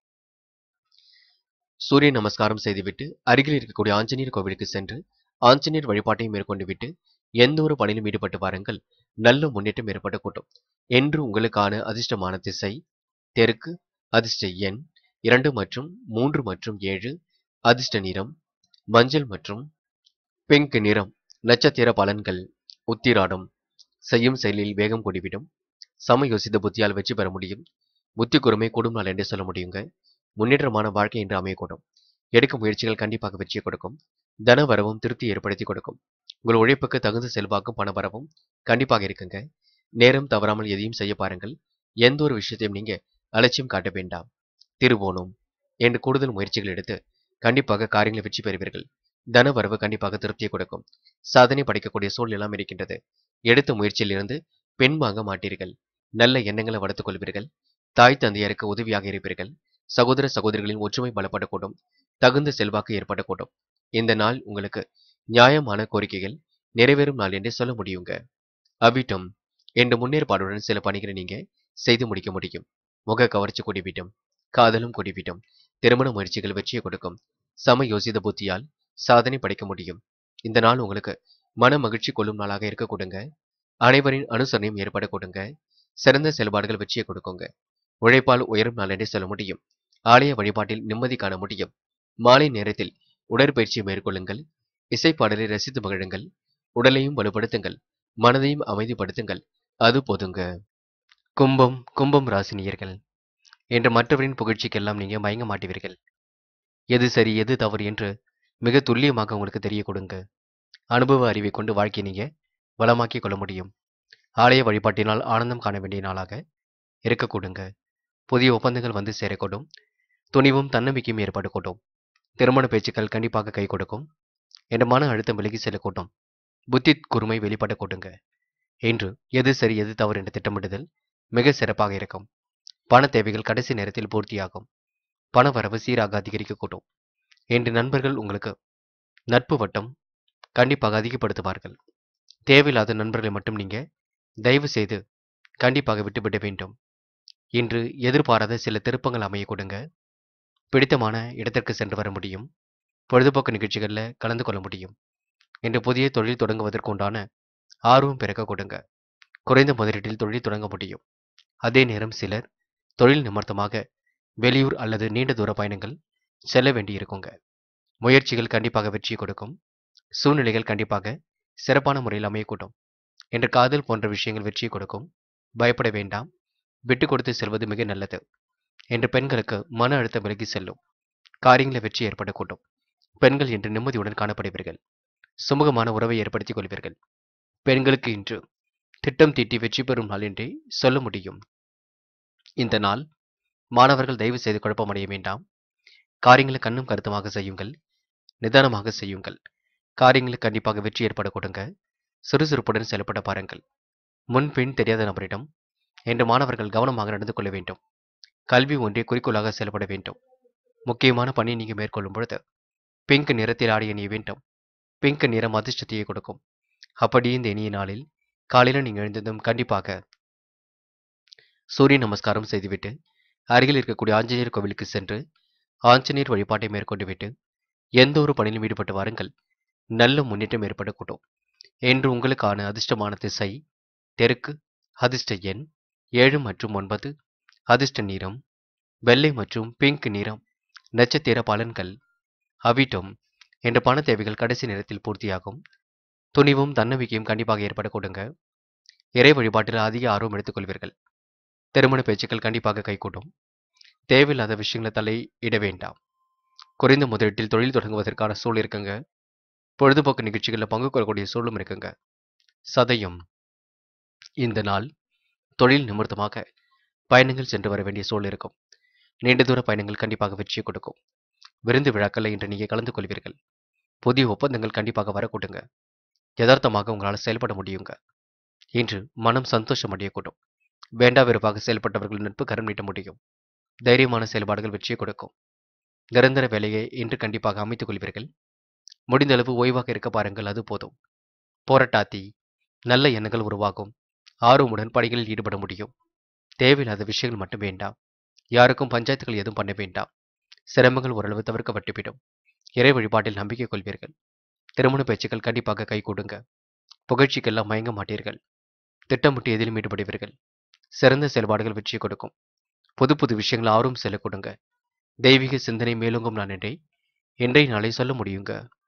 சூரிய நமஸ்காரம் செய்துவிட்டு அருகில் இருக்கக்கூடிய ஆஞ்சநேயர் கோவிலுக்கு சென்று ஆஞ்சநேயர் வழிபாட்டை மேற்கொண்டு விட்டு எந்த ஒரு பணியிலும் ஈடுபட்டு வாருங்கள் நல்ல முன்னேற்றம் ஏற்பட கூட்டும் என்று உங்களுக்கான அதிர்ஷ்டமான திசை தெற்கு அதிர்ஷ்ட எண் இரண்டு மற்றும் மூன்று மற்றும் ஏழு அதிர்ஷ்ட நிறம் மஞ்சள் மற்றும் பிங்க் நிறம் நட்சத்திர பலன்கள் உத்திராடம் செய்யும் செயலில் வேகம் கூடிவிடும் சம யோசித்த புத்தியால் வெற்றி பெற முடியும் புத்தி கூர்மை கூடும் நாள் என்று சொல்ல முடியுங்க முன்னேற்றமான வாழ்க்கை என்று அமையக்கூடும் எடுக்கும் முயற்சிகள் கண்டிப்பாக வெற்றியை கொடுக்கும் தன வரவும் திருப்தி ஏற்படுத்தி கொடுக்கும் உங்கள் உழைப்புக்கு தகுந்த செல்வாக்கும் பண வரவும் கண்டிப்பாக இருக்குங்க நேரம் தவறாமல் எதையும் செய்ய பாருங்கள் எந்த ஒரு விஷயத்தையும் நீங்க அலட்சியம் காட்ட வேண்டாம் திருவோணம் என்று கூடுதல் முயற்சிகள் எடுத்து கண்டிப்பாக காரியங்களை வெற்றி பெறுவீர்கள் தன வரவு கண்டிப்பாக திருப்தியை கொடுக்கும் சாதனை படைக்கக்கூடிய சூழல் எல்லாம் இருக்கின்றது எடுத்த முயற்சியிலிருந்து பெண் வாங்க மாட்டீர்கள் நல்ல எண்ணங்களை வளர்த்துக் கொள்வீர்கள் தாய் தந்தையருக்கு உதவியாக இருப்பீர்கள் சகோதர சகோதரிகளின் ஒற்றுமை பலப்படக்கூடும் தகுந்த செல்வாக்கு ஏற்படக்கூடும் இந்த நாள் உங்களுக்கு நியாயமான கோரிக்கைகள் நிறைவேறும் நாள் என்றே சொல்ல முடியுங்க அவிட்டம் என்ற முன்னேற்பாடுடன் சில பணிகளை நீங்க செய்து முடிக்க முடியும் முக கவர்ச்சி கூடிவிடும் காதலும் கூடிவிடும் திருமண முயற்சிகள் வெற்றியை கொடுக்கும் சம யோசித புத்தியால் சாதனை படைக்க முடியும் இந்த நாள் உங்களுக்கு மன மகிழ்ச்சி கொள்ளும் நாளாக இருக்க கொடுங்க அனைவரின் அனுசரணையும் ஏற்பட கொடுங்க சிறந்த செயல்பாடுகள் வெற்றியை கொடுக்குங்க உழைப்பால் உயரும் நாள் என்றே சொல்ல முடியும் ஆலய வழிபாட்டில் நிம்மதி காண முடியும் மாலை நேரத்தில் உடற்பயிற்சியை மேற்கொள்ளுங்கள் இசைப்பாடலை ரசித்து மகிழுங்கள் உடலையும் வலுப்படுத்துங்கள் மனதையும் அமைதிப்படுத்துங்கள் அது போதுங்க கும்பம் கும்பம் ராசினியர்கள் என்ற மற்றவரின் புகழ்ச்சிக்கெல்லாம் நீங்க மயங்க மாட்டுவீர்கள் எது சரி எது தவறு என்று மிக துல்லியமாக உங்களுக்கு தெரிய கொடுங்க அனுபவ அறிவை கொண்டு வாழ்க்கையை நீங்க வளமாக்கிக் கொள்ள முடியும் ஆலய வழிபாட்டினால் ஆனந்தம் காண வேண்டிய நாளாக இருக்க கொடுங்க புதிய ஒப்பந்தங்கள் வந்து சேரக்கூடும் துணிவும் தன்னம்பிக்கையும் ஏற்படக்கூடும் திருமண பேச்சுக்கள் கண்டிப்பாக கை கொடுக்கும் என்ற மன அழுத்தம் விலகி செல்லக்கூடும் புத்தி கூர்மை வெளிப்பட கூட்டுங்க என்று எது சரி எது தவறு என்ற திட்டமிடுதல் மிக சிறப்பாக இருக்கும் பண தேவைகள் கடைசி நேரத்தில் பூர்த்தியாகும் பண வரவு சீராக அதிகரிக்கக்கூடும் என்று நண்பர்கள் உங்களுக்கு நட்பு வட்டம் கண்டிப்பாக அதிகப்படுத்துவார்கள் தேவையில்லாத நண்பர்களை மட்டும் நீங்க தயவு செய்து கண்டிப்பாக விட்டுவிட வேண்டும் இன்று எதிர்பாராத சில திருப்பங்கள் அமைய கொடுங்க பிடித்தமான இடத்திற்கு சென்று வர முடியும் பொழுதுபோக்கு நிகழ்ச்சிகளில் கலந்து கொள்ள முடியும் இன்று புதிய தொழில் தொடங்குவதற்கு உண்டான ஆர்வம் பிறக்க கொடுங்க குறைந்த முதலீட்டில் தொழில் தொடங்க முடியும் அதே நேரம் சிலர் தொழில் நிமித்தமாக வெளியூர் அல்லது நீண்ட தூர பயணங்கள் செல்ல வேண்டியிருக்குங்க முயற்சிகள் கண்டிப்பாக வெற்றி கொடுக்கும் சூழ்நிலைகள் கண்டிப்பாக சிறப்பான முறையில் அமையக்கூடும் என்று காதல் போன்ற விஷயங்கள் வெற்றி கொடுக்கும் பயப்பட வேண்டாம் விட்டு கொடுத்து செல்வது மிக நல்லது என்று பெண்களுக்கு மன அழுத்தம் விலகி செல்லும் காரியங்களில் வெற்றி ஏற்படக்கூடும் பெண்கள் இன்று நிம்மதியுடன் காணப்படுவீர்கள் சுமூகமான உறவை ஏற்படுத்திக் கொள்வீர்கள் பெண்களுக்கு இன்று திட்டம் தீட்டி வெற்றி பெறும் நாள் என்றே சொல்ல முடியும் இந்த நாள் மாணவர்கள் தயவு செய்து குழப்பமடைய வேண்டாம் காரியங்களை கண்ணும் கருத்துமாக செய்யுங்கள் நிதானமாக செய்யுங்கள் காரியங்களுக்கு கண்டிப்பாக வெற்றி ஏற்பட கொடுங்க சுறுசுறுப்புடன் செயல்பட பாருங்கள் முன்பின் தெரியாத நபரிடம் என்று மாணவர்கள் கவனமாக நடந்து கொள்ள வேண்டும் கல்வி ஒன்றே குறிக்கோளாக செயல்பட வேண்டும் முக்கியமான பணி நீங்கள் மேற்கொள்ளும் பொழுது பிங்க் நிறத்தில் ஆடிய நீ வேண்டும் பிங்க் நிறம் அதிர்ஷ்டத்தையே கொடுக்கும் அப்படி இந்த இனிய நாளில் காலையில் நீங்கள் எழுந்ததும் கண்டிப்பாக சூரிய நமஸ்காரம் செய்துவிட்டு அருகில் இருக்கக்கூடிய ஆஞ்சநேயர் கோவிலுக்கு சென்று ஆஞ்சநேயர் வழிபாட்டை மேற்கொண்டு விட்டு எந்த ஒரு பணியிலும் ஈடுபட்டு வாருங்கள் நல்ல முன்னேற்றம் ஏற்படக்கூடும் என்று உங்களுக்கான அதிர்ஷ்டமான திசை தெற்கு அதிர்ஷ்ட எண் ஏழு மற்றும் ஒன்பது அதிர்ஷ்ட நிறம் வெள்ளை மற்றும் பிங்க் நிறம் நட்சத்திர பலன்கள் அவிட்டம் என்ற பண தேவைகள் கடைசி நேரத்தில் பூர்த்தியாகும் துணிவும் தன்னம்பிக்கையும் கண்டிப்பாக ஏற்பட கொடுங்க இறை வழிபாட்டில் அதிக ஆர்வம் எடுத்துக்கொள்வீர்கள் திருமண பேச்சுக்கள் கண்டிப்பாக கைகூடும் தேவையில்லாத விஷயங்களை தலை இட வேண்டாம் குறைந்த முதலீட்டில் தொழில் தொடங்குவதற்கான சூழல் இருக்குங்க பொழுதுபோக்கு நிகழ்ச்சிகளில் பங்கு கொள்ளக்கூடிய சூழலும் இருக்குங்க சதயம் இந்த நாள் தொழில் நிமித்தமாக பயணங்கள் சென்று வர வேண்டிய சூழல் இருக்கும் நீண்ட தூர பயணங்கள் கண்டிப்பாக வெற்றியை கொடுக்கும் விருந்து விழாக்களில் இன்று நீங்கள் கலந்து கொள்வீர்கள் புதிய ஒப்பந்தங்கள் கண்டிப்பாக வரக்கூடுங்க யதார்த்தமாக உங்களால் செயல்பட முடியுங்க இன்று மனம் சந்தோஷம் அடையக்கூடும் வேண்டா வெறுப்பாக செயல்பட்டவர்கள் நட்பு கரம் நீட்ட முடியும் தைரியமான செயல்பாடுகள் வெற்றியை கொடுக்கும் நிரந்தர வேலையை இன்று கண்டிப்பாக அமைத்துக் கொள்வீர்கள் முடிந்த அளவு ஓய்வாக இருக்க பாருங்கள் அது போதும் போராட்டாத்தி நல்ல எண்ணங்கள் உருவாகும் ஆர்வமுடன் பணிகளில் ஈடுபட முடியும் தேவையில்லாத விஷயங்கள் மட்டும் வேண்டாம் யாருக்கும் பஞ்சாயத்துகள் எதுவும் பண்ண வேண்டாம் சிரமங்கள் ஓரளவு தவிர்க்கப்பட்டுவிடும் இறை வழிபாட்டில் நம்பிக்கை கொள்வீர்கள் திருமண பேச்சுக்கள் கண்டிப்பாக கைகூடுங்க புகழ்ச்சிக்கெல்லாம் மயங்க மாட்டீர்கள் திட்டமிட்டு எதிலும் ஈடுபடுவீர்கள் சிறந்த செயல்பாடுகள் வெற்றி கொடுக்கும் புது புது விஷயங்கள் ஆர்வம் செல்ல கொடுங்க தெய்வீக சிந்தனை மேலோங்கும் நான் என்றே இன்றைய நாளை சொல்ல முடியுங்க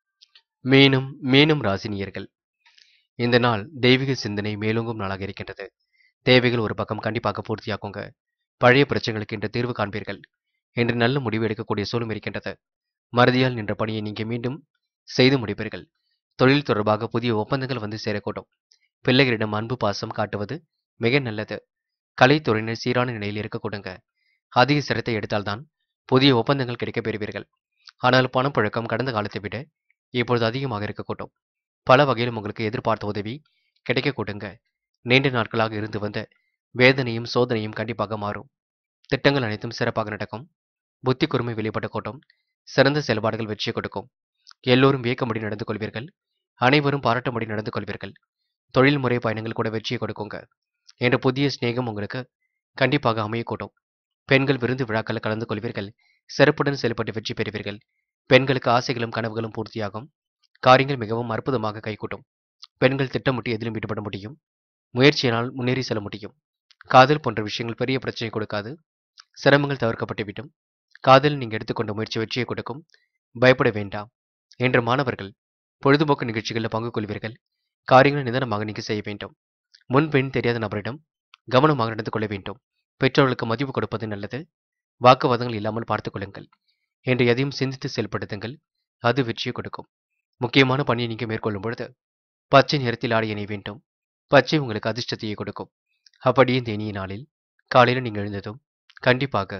மீனும் மீனும் ராசினியர்கள் இந்த நாள் தெய்வீக சிந்தனை மேலோங்கும் நாளாக இருக்கின்றது தேவைகள் ஒரு பக்கம் கண்டிப்பாக பூர்த்தியாக்குங்க பழைய பிரச்சனைகளுக்கு இன்று தீர்வு காண்பீர்கள் என்று நல்ல முடிவு எடுக்கக்கூடிய சூழலும் இருக்கின்றது மறதியால் நின்ற பணியை நீங்க மீண்டும் செய்து முடிப்பீர்கள் தொழில் தொடர்பாக புதிய ஒப்பந்தங்கள் வந்து சேரக்கூடும் பிள்ளைகளிடம் அன்பு பாசம் காட்டுவது மிக நல்லது கலைத்துறையினர் சீரான நிலையில் இருக்கக்கூடுங்க அதிக சிரத்தை எடுத்தால்தான் புதிய ஒப்பந்தங்கள் கிடைக்கப் பெறுவீர்கள் ஆனால் பணப்புழக்கம் கடந்த காலத்தை விட இப்பொழுது அதிகமாக இருக்கக்கூடும் பல வகையிலும் உங்களுக்கு எதிர்பார்த்த உதவி கிடைக்க கொடுங்க நீண்ட நாட்களாக இருந்து வந்த வேதனையும் சோதனையும் கண்டிப்பாக மாறும் திட்டங்கள் அனைத்தும் சிறப்பாக நடக்கும் புத்தி கூர்மை வெளிப்பட கூட்டம் சிறந்த செயல்பாடுகள் வெற்றி கொடுக்கும் எல்லோரும் வியக்கம்படி நடந்து கொள்வீர்கள் அனைவரும் பாராட்டும்படி நடந்து கொள்வீர்கள் தொழில்முறை பயணங்கள் கூட வெற்றியை கொடுக்குங்க என்ற புதிய சிநேகம் உங்களுக்கு கண்டிப்பாக அமையக்கூடும் பெண்கள் விருந்து விழாக்களில் கலந்து கொள்வீர்கள் சிறப்புடன் செயல்பட்டு வெற்றி பெறுவீர்கள் பெண்களுக்கு ஆசைகளும் கனவுகளும் பூர்த்தியாகும் காரியங்கள் மிகவும் அற்புதமாக கைகூட்டும் பெண்கள் திட்டமிட்டு எதிலும் ஈடுபட முடியும் முயற்சியினால் முன்னேறி செல்ல முடியும் காதல் போன்ற விஷயங்கள் பெரிய பிரச்சனை கொடுக்காது சிரமங்கள் தவிர்க்கப்பட்டுவிடும் காதல் நீங்கள் எடுத்துக்கொண்ட முயற்சி வெற்றியை கொடுக்கும் பயப்பட வேண்டாம் என்ற மாணவர்கள் பொழுதுபோக்கு நிகழ்ச்சிகளில் பங்கு கொள்வீர்கள் காரியங்களை நிதானமாக நீங்கள் செய்ய வேண்டும் முன் பெண் தெரியாத நபரிடம் கவனமாக நடந்து கொள்ள வேண்டும் பெற்றோர்களுக்கு மதிப்பு கொடுப்பது நல்லது வாக்குவாதங்கள் இல்லாமல் பார்த்துக் கொள்ளுங்கள் என்று எதையும் சிந்தித்து செயல்படுத்துங்கள் அது வெற்றியை கொடுக்கும் முக்கியமான பணியை நீங்கள் மேற்கொள்ளும் பொழுது பச்சை நிறத்தில் ஆடை அணிய வேண்டும் பச்சை உங்களுக்கு அதிர்ஷ்டத்தையே கொடுக்கும் அப்படியே இந்த இனிய நாளில் காலையில் நீங்கள் எழுந்ததும் கண்டிப்பாக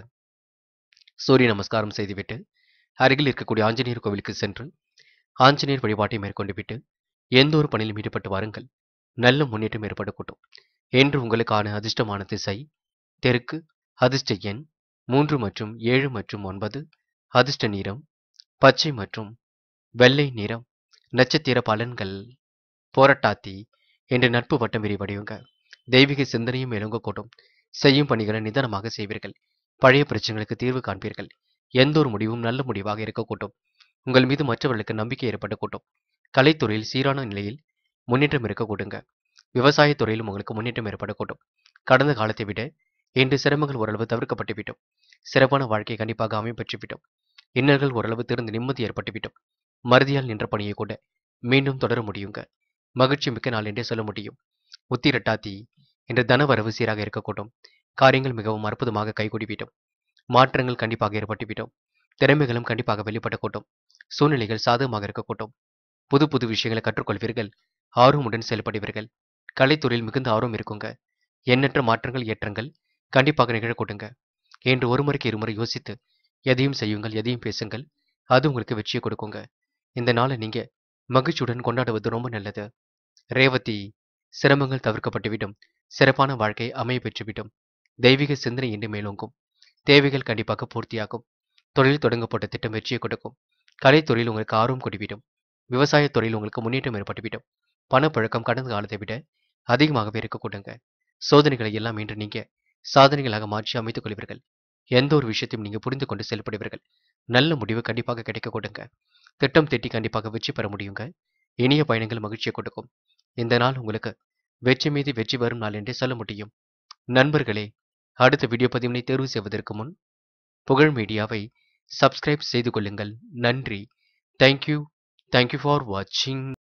சூரிய நமஸ்காரம் செய்துவிட்டு அருகில் இருக்கக்கூடிய ஆஞ்சநேயர் கோவிலுக்கு சென்று ஆஞ்சநேயர் வழிபாட்டை மேற்கொண்டு விட்டு எந்த ஒரு பணியிலும் ஈடுபட்டு வாருங்கள் நல்ல முன்னேற்றம் ஏற்படக்கூடும் என்று உங்களுக்கான அதிர்ஷ்டமான திசை தெற்கு அதிர்ஷ்ட எண் மூன்று மற்றும் ஏழு மற்றும் ஒன்பது அதிர்ஷ்ட நிறம் பச்சை மற்றும் வெள்ளை நிறம் நட்சத்திர பலன்கள் போராட்டாத்தி என்ற நட்பு வட்டம் விரிவடையுங்க தெய்வீக சிந்தனையும் இளங்கக்கூடும் செய்யும் பணிகளை நிதானமாக செய்வீர்கள் பழைய பிரச்சனைகளுக்கு தீர்வு காண்பீர்கள் எந்த ஒரு முடிவும் நல்ல முடிவாக இருக்கக்கூடும் உங்கள் மீது மற்றவர்களுக்கு நம்பிக்கை ஏற்படக்கூடும் கலைத்துறையில் சீரான நிலையில் முன்னேற்றம் இருக்கக்கூடுங்க விவசாயத் துறையிலும் உங்களுக்கு முன்னேற்றம் ஏற்படக்கூடும் கடந்த காலத்தை விட இன்று சிரமங்கள் ஓரளவு தவிர்க்கப்பட்டுவிட்டோம் சிறப்பான வாழ்க்கை கண்டிப்பாக அமைப்பெற்றுவிட்டோம் இன்னல்கள் ஓரளவு திறந்து நிம்மதி ஏற்பட்டுவிட்டோம் மறுதியால் நின்ற பணியை கூட மீண்டும் தொடர முடியுங்க மகிழ்ச்சி மிக்க நாள் என்றே சொல்ல முடியும் உத்திரட்டாத்தி என்ற தனவரவு சீராக இருக்கக்கூடும் காரியங்கள் மிகவும் அற்புதமாக கைகூடிவிட்டோம் மாற்றங்கள் கண்டிப்பாக ஏற்பட்டுவிட்டோம் திறமைகளும் கண்டிப்பாக வெளிப்படக்கூடும் சூழ்நிலைகள் சாதகமாக இருக்கக்கூடும் புது புது விஷயங்களை கற்றுக்கொள்வீர்கள் ஆர்வமுடன் செயல்படுவீர்கள் கலைத்துறையில் மிகுந்த ஆர்வம் இருக்குங்க எண்ணற்ற மாற்றங்கள் ஏற்றங்கள் கண்டிப்பாக நிகழக்கூடுங்க என்று ஒரு முறைக்கு இருமுறை யோசித்து எதையும் செய்யுங்கள் எதையும் பேசுங்கள் அது உங்களுக்கு வெற்றியை கொடுக்குங்க இந்த நாளை நீங்க மகிழ்ச்சியுடன் கொண்டாடுவது ரொம்ப நல்லது ரேவதி சிரமங்கள் தவிர்க்கப்பட்டுவிடும் சிறப்பான வாழ்க்கை அமைய பெற்றுவிடும் தெய்வீக சிந்தனை இன்று மேலோங்கும் தேவைகள் கண்டிப்பாக பூர்த்தியாகும் தொழில் தொடங்கப்பட்ட திட்டம் வெற்றியை கொடுக்கும் கலைத்துறையில் உங்களுக்கு ஆர்வம் கொடிவிடும் விவசாயத் துறையில் உங்களுக்கு முன்னேற்றம் ஏற்பட்டுவிடும் பணப்பழக்கம் கடந்த காலத்தை விட அதிகமாகவே இருக்கக்கூடுங்க சோதனைகளை எல்லாம் இன்று நீங்க சாதனைகளாக மாற்றி அமைத்துக் கொள்வீர்கள் எந்த ஒரு விஷயத்தையும் நீங்க புரிந்து கொண்டு செயல்படுவீர்கள் நல்ல முடிவு கண்டிப்பாக கிடைக்க கொடுங்க திட்டம் திட்டி கண்டிப்பாக வெற்றி பெற முடியுங்க இனிய பயணங்கள் மகிழ்ச்சியை கொடுக்கும் இந்த நாள் உங்களுக்கு வெற்றி மீது வெற்றி வரும் நாள் என்றே சொல்ல முடியும் நண்பர்களே அடுத்த வீடியோ பதிவினை தேர்வு செய்வதற்கு முன் புகழ் மீடியாவை சப்ஸ்கிரைப் செய்து கொள்ளுங்கள் நன்றி தேங்க்யூ தேங்க்யூ ஃபார் வாட்சிங்